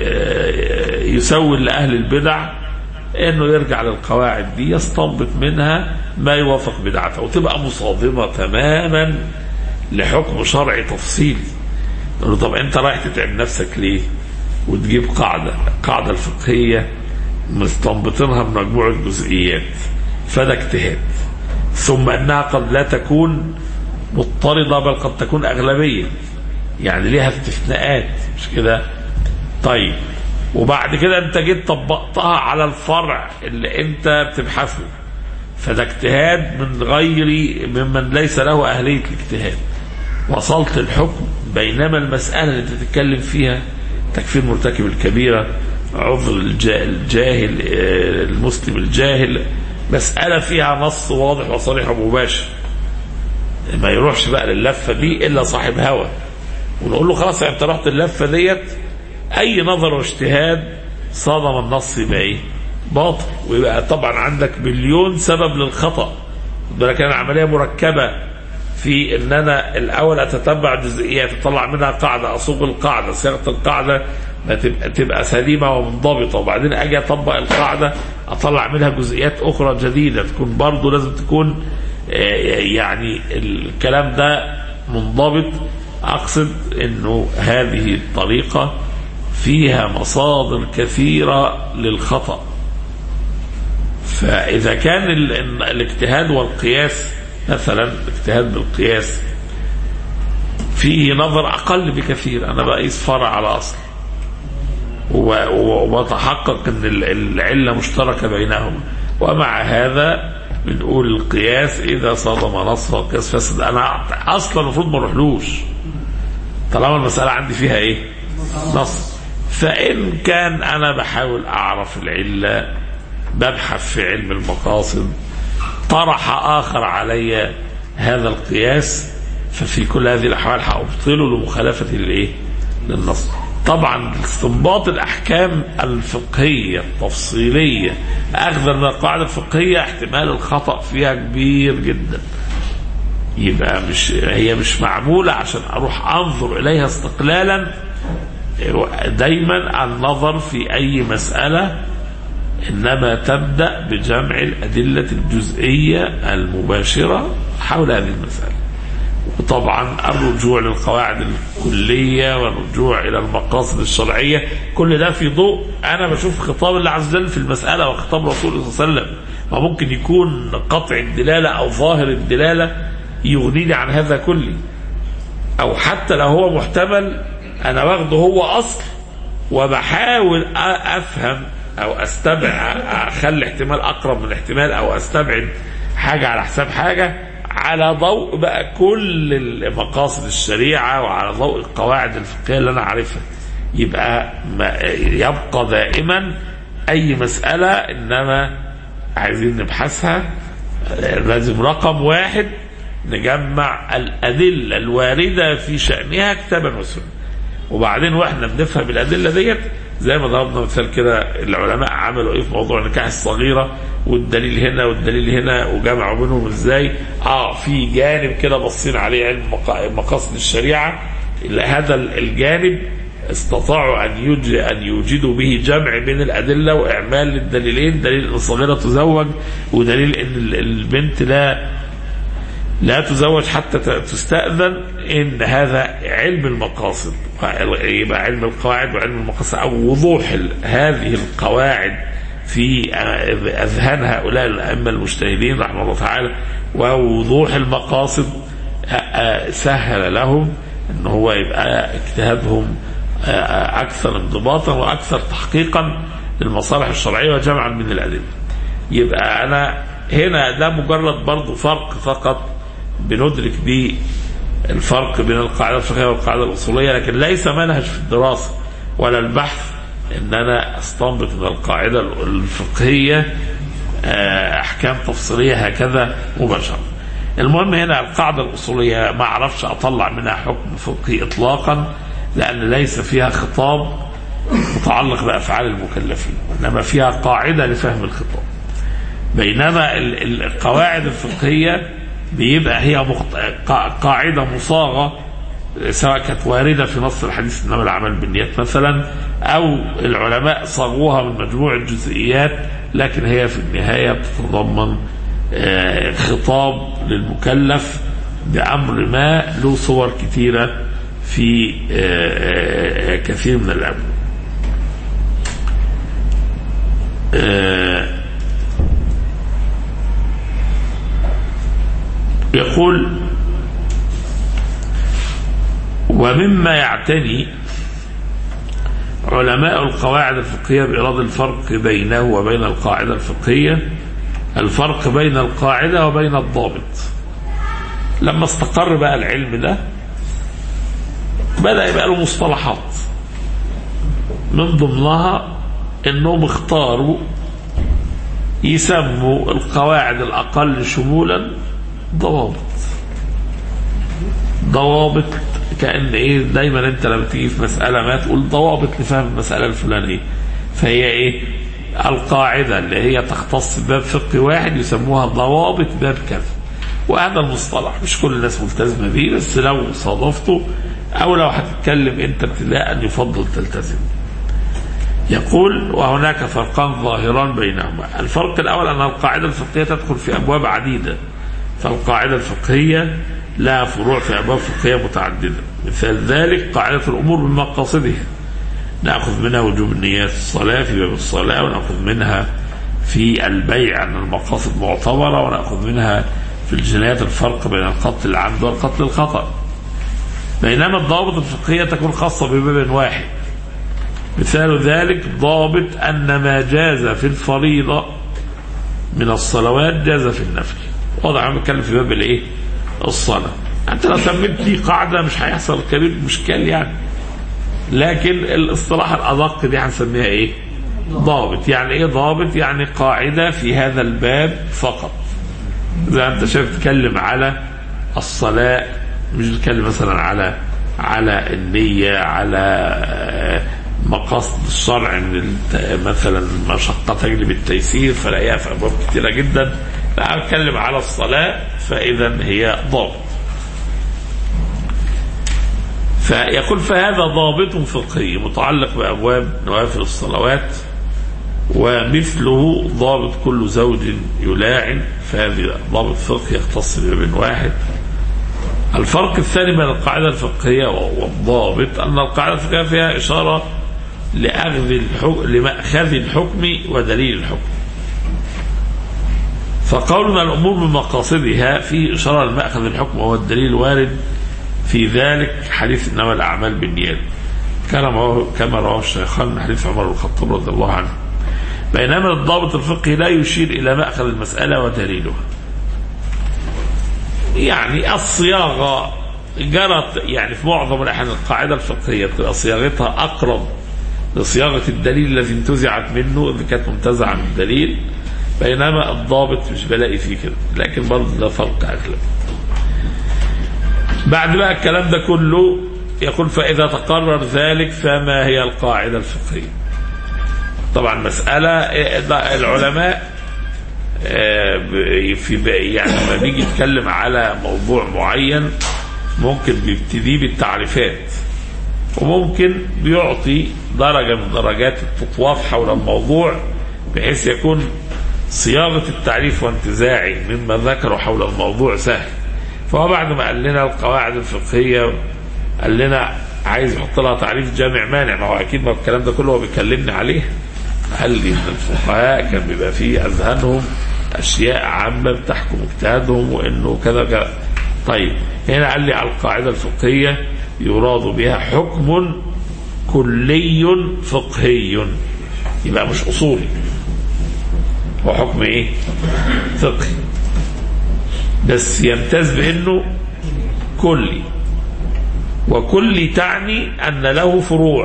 يسول لأهل البدع انه يرجع للقواعد دي يستنبط منها ما يوافق بدعته وتبقى مصادمة تماما لحكم شرعي تفصيلي يقول طب انت رايح تتعب نفسك ليه وتجيب قاعدة القاعدة الفقهية مستنبطينها من مجموعة جزئيات فده اجتهاد ثم انها قد لا تكون مضطردة بل قد تكون اغلبية يعني ليها استثناءات مش كده طيب وبعد كده انت جيت طبقتها على الفرع اللي انت بتبحثه فده اجتهاد من غير ممن ليس له اهليه الاجتهاد وصلت الحكم بينما المساله اللي انت تتكلم فيها تكفير مرتكب الكبيره عذر الجاهل المسلم الجاهل مساله فيها نص واضح وصريح ومباشر ما يروحش بقى للفه دي الا صاحب هوى ونقول له خلاص انت رحت اللفه ديت اي نظر واجتهاد صادم النص يبقى ايه؟ باطل ويبقى طبعا عندك مليون سبب للخطا بالك انا عمليه مركبه في ان انا الاول اتتبع جزئيات اطلع منها قاعده اصوغ القاعده صياغه القاعده ما تبقى تبقى سليمه ومنضبطه وبعدين اجي اطبق القاعده اطلع منها جزئيات اخرى جديده تكون برضه لازم تكون يعني الكلام ده منضبط اقصد انه هذه الطريقه فيها مصادر كثيره للخطا فاذا كان الاجتهاد والقياس مثلا الاجتهاد بالقياس فيه نظر اقل بكثير انا بقيس فرع على اصل وبتحقق ان العله مشتركه بينهما ومع هذا بنقول القياس اذا صادم نص فالقياس فاسد انا اصلا المفروض ما اروحلوش طالما المسألة عندي فيها ايه نص فإن كان أنا بحاول أعرف العلة ببحث في علم المقاصد طرح آخر علي هذا القياس ففي كل هذه الأحوال هأبطله لمخالفة الإيه للنص طبعا استنباط الأحكام الفقهية التفصيلية أخذا من القاعدة الفقهية احتمال الخطأ فيها كبير جدا يبقى مش هي مش معمولة عشان أروح أنظر إليها استقلالا دايما النظر في أي مسألة إنما تبدأ بجمع الأدلة الجزئية المباشرة حول هذه المسألة وطبعا الرجوع للقواعد الكلية والرجوع إلى المقاصد الشرعية كل ده في ضوء أنا بشوف خطاب الله عز وجل في المسألة وخطاب رسوله صلى الله عليه وسلم ما ممكن يكون قطع الدلالة أو ظاهر الدلالة يغنيني عن هذا كله او حتى لو هو محتمل انا واخده هو اصل وبحاول افهم او استبعد اخلي احتمال اقرب من احتمال او استبعد حاجه على حساب حاجه على ضوء بقى كل مقاصد الشريعه وعلى ضوء القواعد الفقهيه اللي انا عارفها يبقى ما يبقى دائما اي مساله انما عايزين نبحثها لازم رقم واحد نجمع الادله الوارده في شانها كتابا وسنه وبعدين واحنا بنفهم الادله ديت زي ما ضربنا مثال كده العلماء عملوا ايه في موضوع النكاح الصغيره والدليل هنا والدليل هنا وجمعوا بينهم ازاي اه في جانب كده بصين عليه علم مقا- مقاصد الشريعه هذا الجانب استطاعوا ان يوجد ان يوجدوا به جمع بين الادله واعمال للدليلين دليل ان الصغيره تزوج ودليل ان ال- البنت لا لا تزوج حتى ت- تستأذن إن هذا علم المقاصد يبقى علم القواعد وعلم المقاصد أو وضوح ال- هذه القواعد في آه، أذهان هؤلاء الأئمة المجتهدين رحمه الله تعالى ووضوح المقاصد آه، آه، سهل لهم أن هو يبقى اجتهادهم آه، آه، أكثر انضباطا وأكثر تحقيقا للمصالح الشرعية وجمعا من الأدلة يبقى أنا هنا ده مجرد برضه فرق فقط بندرك به الفرق بين القاعدة الفقهية والقاعدة الأصولية لكن ليس منهج في الدراسة ولا البحث ان انا استنبط من القاعدة الفقهية آه، احكام تفصيلية هكذا مباشرة المهم هنا القاعدة الأصولية ما اعرفش اطلع منها حكم فقهي اطلاقا لان ليس فيها خطاب متعلق بافعال المكلفين انما فيها قاعدة لفهم الخطاب بينما ال- ال- القواعد الفقهية بيبقى هي مخت... قا- قاعدة مصاغة سواء كانت واردة في نص الحديث إنما الأعمال بالنيات مثلا أو العلماء صاغوها من مجموع الجزئيات لكن هي في النهاية بتتضمن آه، خطاب للمكلف بأمر ما له صور كثيرة في آه، آه، كثير من الأمر آه، يقول ومما يعتني علماء القواعد الفقهية بإيراد الفرق بينه وبين القاعدة الفقهية الفرق بين القاعدة وبين الضابط لما استقر بقى العلم ده بدأ يبقى له مصطلحات من ضمنها انهم اختاروا يسموا القواعد الأقل شمولا ضوابط ضوابط كأن ايه دايما انت لما تيجي في مسألة ما تقول ضوابط لفهم المسألة الفلانية فهي ايه القاعدة اللي هي تختص بباب فقهي واحد يسموها ضوابط باب كذا وهذا المصطلح مش كل الناس ملتزمة به بس لو صادفته او لو هتتكلم انت ابتداء يفضل تلتزم يقول وهناك فرقان ظاهران بينهما الفرق الأول أن القاعدة الفقهية تدخل في أبواب عديدة فالقاعدة الفقهية لها فروع في أبواب فقهية متعددة مثال ذلك قاعدة الأمور بمقاصدها نأخذ منها وجوب النيات في الصلاة في باب الصلاة ونأخذ منها في البيع أن المقاصد معتبرة ونأخذ منها في الجنايات الفرق بين القتل العمد والقتل الخطأ بينما الضوابط الفقهية تكون خاصة بباب واحد مثال ذلك ضابط أن ما جاز في الفريضة من الصلوات جاز في النفل واضح انا بتكلم في باب الايه الصلاة انت لو سميت دي قاعدة مش هيحصل كبير مشكل يعني لكن الاصطلاح الأدق دي هنسميها ايه ضابط يعني ايه ضابط يعني قاعدة في هذا الباب فقط زي انت شايف تتكلم على الصلاة مش تتكلم مثلا على على النية على مقاصد الشرع ان الت- مثلا المشقة تجلب التيسير فلاقيها في ابواب كثيرة جدا لا اتكلم على الصلاة فاذا هي ضابط فيقول فهذا ضابط فقهي متعلق بابواب نوافل الصلوات ومثله ضابط كل زوج يلاعن فهذا ضابط فقهي يختص بباب واحد الفرق الثاني بين القاعدة الفقهية والضابط أن القاعدة الفقهية فيها إشارة لأخذ الحكم لمأخذ الحكم ودليل الحكم فقولنا الأمور من مقاصدها فيه إشارة لمأخذ الحكم وهو الدليل الوارد في ذلك حديث إنما الأعمال بالنيات كما رواه كما رواه الشيخان من حديث عمر بن الخطاب رضي الله عنه بينما الضابط الفقهي لا يشير إلى مأخذ المسألة ودليلها يعني الصياغة جرت يعني في معظم الاحيان القاعده الفقهيه بتبقى صياغتها اقرب لصياغه الدليل الذي انتزعت منه اذا كانت منتزعه من الدليل بينما الضابط مش بلاقي فيه كده لكن برضه ده فرق اغلب بعد بقى الكلام ده كله يقول فاذا تقرر ذلك فما هي القاعده الفقهيه طبعا مساله العلماء آه، ب- في ب- يعني لما بيجي يتكلم على موضوع معين ممكن بيبتدي بالتعريفات وممكن بيعطي درجة من درجات التطواف حول الموضوع بحيث يكون صياغة التعريف وانتزاعي مما ذكره حول الموضوع سهل فهو بعد ما قال لنا القواعد الفقهية قال لنا عايز يحط لها تعريف جامع مانع ما هو أكيد ما الكلام ده كله هو بيكلمني عليه قال لي ان الفقهاء كان بيبقى في اذهانهم اشياء عامه بتحكم اجتهادهم وانه كذا كذا طيب هنا قال لي على القاعده الفقهيه يراد بها حكم كلي فقهي يبقى مش اصولي هو حكم ايه فقهي بس يمتاز بانه كلي وكلي تعني ان له فروع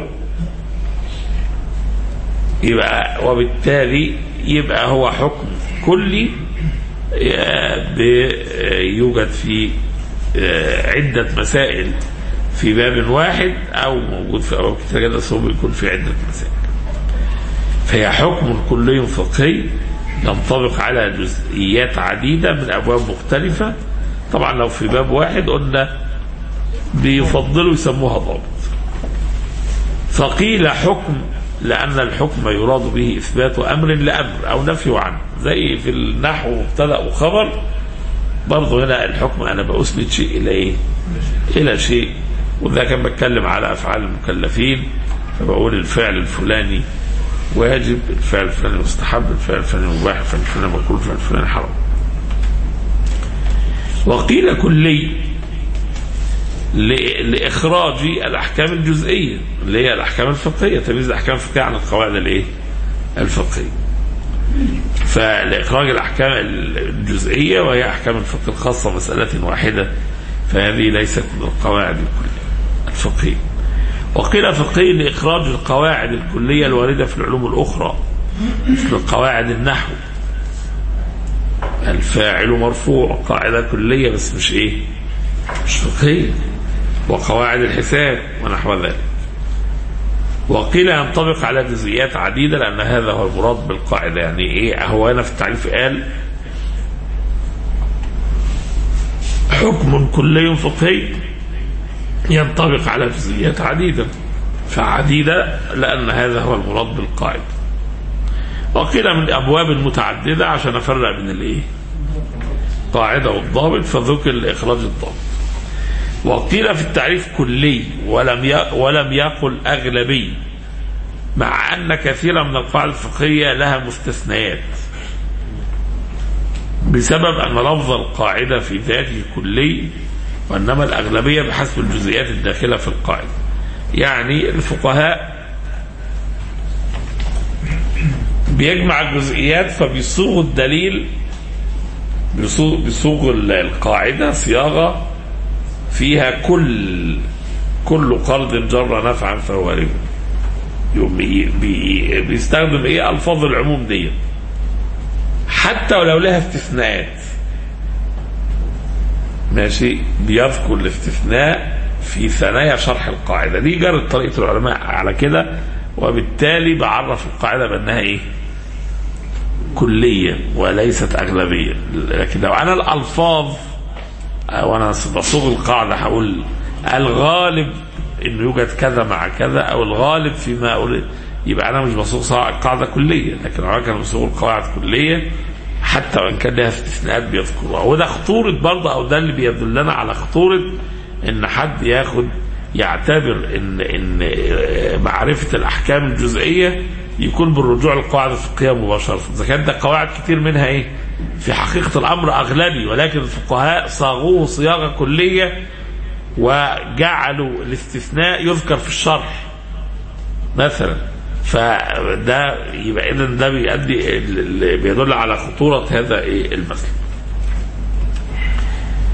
يبقى وبالتالي يبقى هو حكم كلي آه، ب- آه، يوجد في آه، عدة مسائل في باب واحد أو موجود في أبواب كتير جدا بس هو بيكون في عدة مسائل فهي حكم كلي فقهي ينطبق على جزئيات عديدة من أبواب مختلفة طبعا لو في باب واحد قلنا بيفضلوا يسموها ضابط فقيل حكم لأن الحكم يراد به إثبات أمر لأمر أو نفي عنه زي في النحو مبتدأ وخبر برضه هنا الحكم أنا بأسند شيء إلى إيه؟ إلى شيء وده كان بتكلم على أفعال المكلفين فبقول الفعل الفلاني واجب الفعل الفلاني مستحب الفعل الفلاني مباح الفعل الفلاني مكروه الفعل الفلاني حرام وقيل كلي ل- لإخراج الأحكام الجزئية اللي هي الأحكام الفقهية تمييز الأحكام الفقهية عن القواعد الإيه؟ الفقهية فلإخراج الأحكام الجزئية وهي أحكام الفقه الخاصة مسألة واحدة فهذه ليست من القواعد الكلية الفقهية وقيل فقهي لإخراج القواعد الكلية الواردة في العلوم الأخرى مثل قواعد النحو الفاعل مرفوع قاعدة كلية بس مش إيه مش فقهية وقواعد الحساب ونحو ذلك وقيل ينطبق على جزئيات عديدة لأن هذا هو المراد بالقاعدة يعني إيه هو هنا في التعريف قال حكم كلي فقهي ينطبق على جزئيات عديدة فعديدة لأن هذا هو المراد بالقاعدة وقيل من أبواب متعددة عشان أفرق بين الإيه قاعدة والضابط فذكر لإخراج الضابط وقيل في التعريف كلي ولم ي- ولم يقل أغلبي مع أن كثيرا من القواعد الفقهية لها مستثنيات بسبب أن لفظ القاعدة في ذاته كلي وإنما الأغلبية بحسب الجزئيات الداخلة في القاعدة يعني الفقهاء بيجمع الجزئيات فبيصوغوا الدليل بيصوغ بيصوغ القاعدة صياغة فيها كل كل قرض جر نفعا فهو ربا يقوم بي- بي- بيستخدم ايه الفاظ العموم دي حتى ولو لها استثناءات ماشي بيذكر الاستثناء في ثنايا شرح القاعده دي جرت طريقه العلماء على كده وبالتالي بعرف القاعده بانها ايه كليه وليست اغلبيه لكن لو انا الالفاظ وانا بصوغ القاعده هقول الغالب انه يوجد كذا مع كذا او الغالب فيما اقول يبقى انا مش بصوغ صا- قاعده كليه لكن لو كان بصوغ القواعد كليه حتى وان كان لها استثناءات بيذكرها وده خطوره برضه او ده اللي بيدلنا على خطوره ان حد ياخد يعتبر ان ان معرفه الاحكام الجزئيه يكون بالرجوع للقواعد الفقهيه مباشره اذا كانت ده قواعد كتير منها ايه في حقيقه الامر اغلبي ولكن الفقهاء صاغوه صياغه كليه وجعلوا الاستثناء يذكر في الشرح مثلا فده يبقى اذا ده بيؤدي ال- ال- بيدل على خطوره هذا ايه المسلك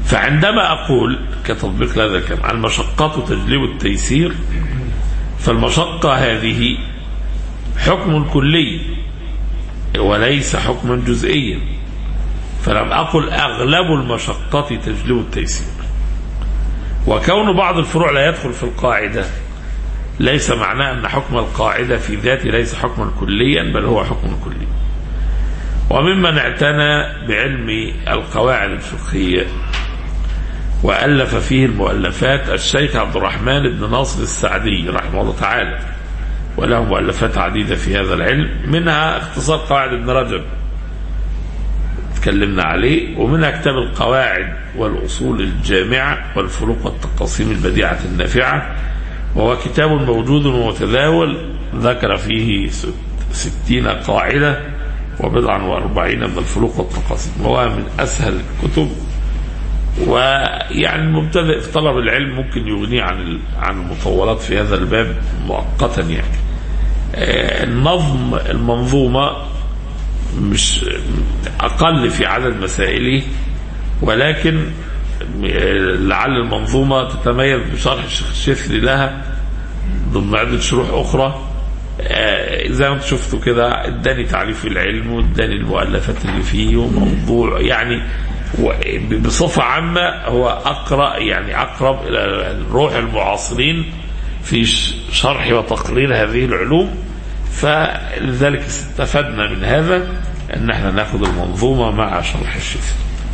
فعندما أقول كتطبيق لهذا الكلام المشقة تجلب التيسير فالمشقة هذه حكم كلي وليس حكما جزئيا فلم أقل أغلب المشقة تجلب التيسير وكون بعض الفروع لا يدخل في القاعدة ليس معناه أن حكم القاعدة في ذاته ليس حكما كليا بل هو حكم كلي وممن اعتنى بعلم القواعد الفقهية وألف فيه المؤلفات الشيخ عبد الرحمن بن ناصر السعدي رحمه الله تعالى وله مؤلفات عديدة في هذا العلم منها اختصار قواعد ابن رجب تكلمنا عليه ومنها كتاب القواعد والأصول الجامعة والفروق والتقاسيم البديعة النافعة وهو كتاب موجود ومتداول ذكر فيه ستين قاعدة وبضعا وأربعين من الفروق والتقاسيم وهو من أسهل الكتب ويعني المبتدئ في طلب العلم ممكن يغنيه عن عن المطولات في هذا الباب مؤقتا يعني النظم المنظومة مش أقل في عدد مسائله ولكن لعل المنظومة تتميز بشرح الشيخ الشفري لها ضمن عدة شروح أخرى زي ما انتم شفتوا كده اداني تعريف العلم واداني المؤلفات اللي فيه وموضوع يعني بصفة عامة هو أقرأ يعني أقرب إلى روح المعاصرين في شرح وتقرير هذه العلوم فلذلك استفدنا من هذا ان احنا ناخذ المنظومه مع شرح الشيخ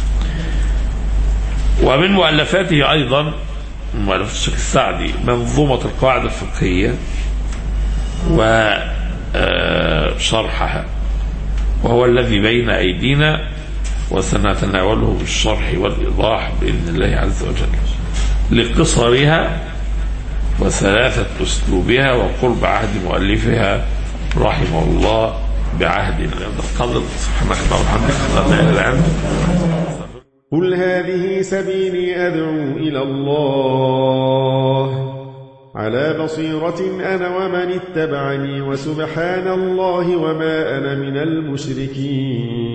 ومن مؤلفاته ايضا مؤلفات الشيخ السعدي منظومه القواعد الفقهيه وشرحها وهو الذي بين ايدينا وسنتناوله بالشرح والايضاح باذن الله عز وجل لقصرها وثلاثة أسلوبها وقرب عهد مؤلفها رحمه الله بعهد القدر سبحانك اللهم وبحمدك لا اله الا انت قل هذه سبيلي أدعو إلى الله على بصيرة أنا ومن اتبعني وسبحان الله وما أنا من المشركين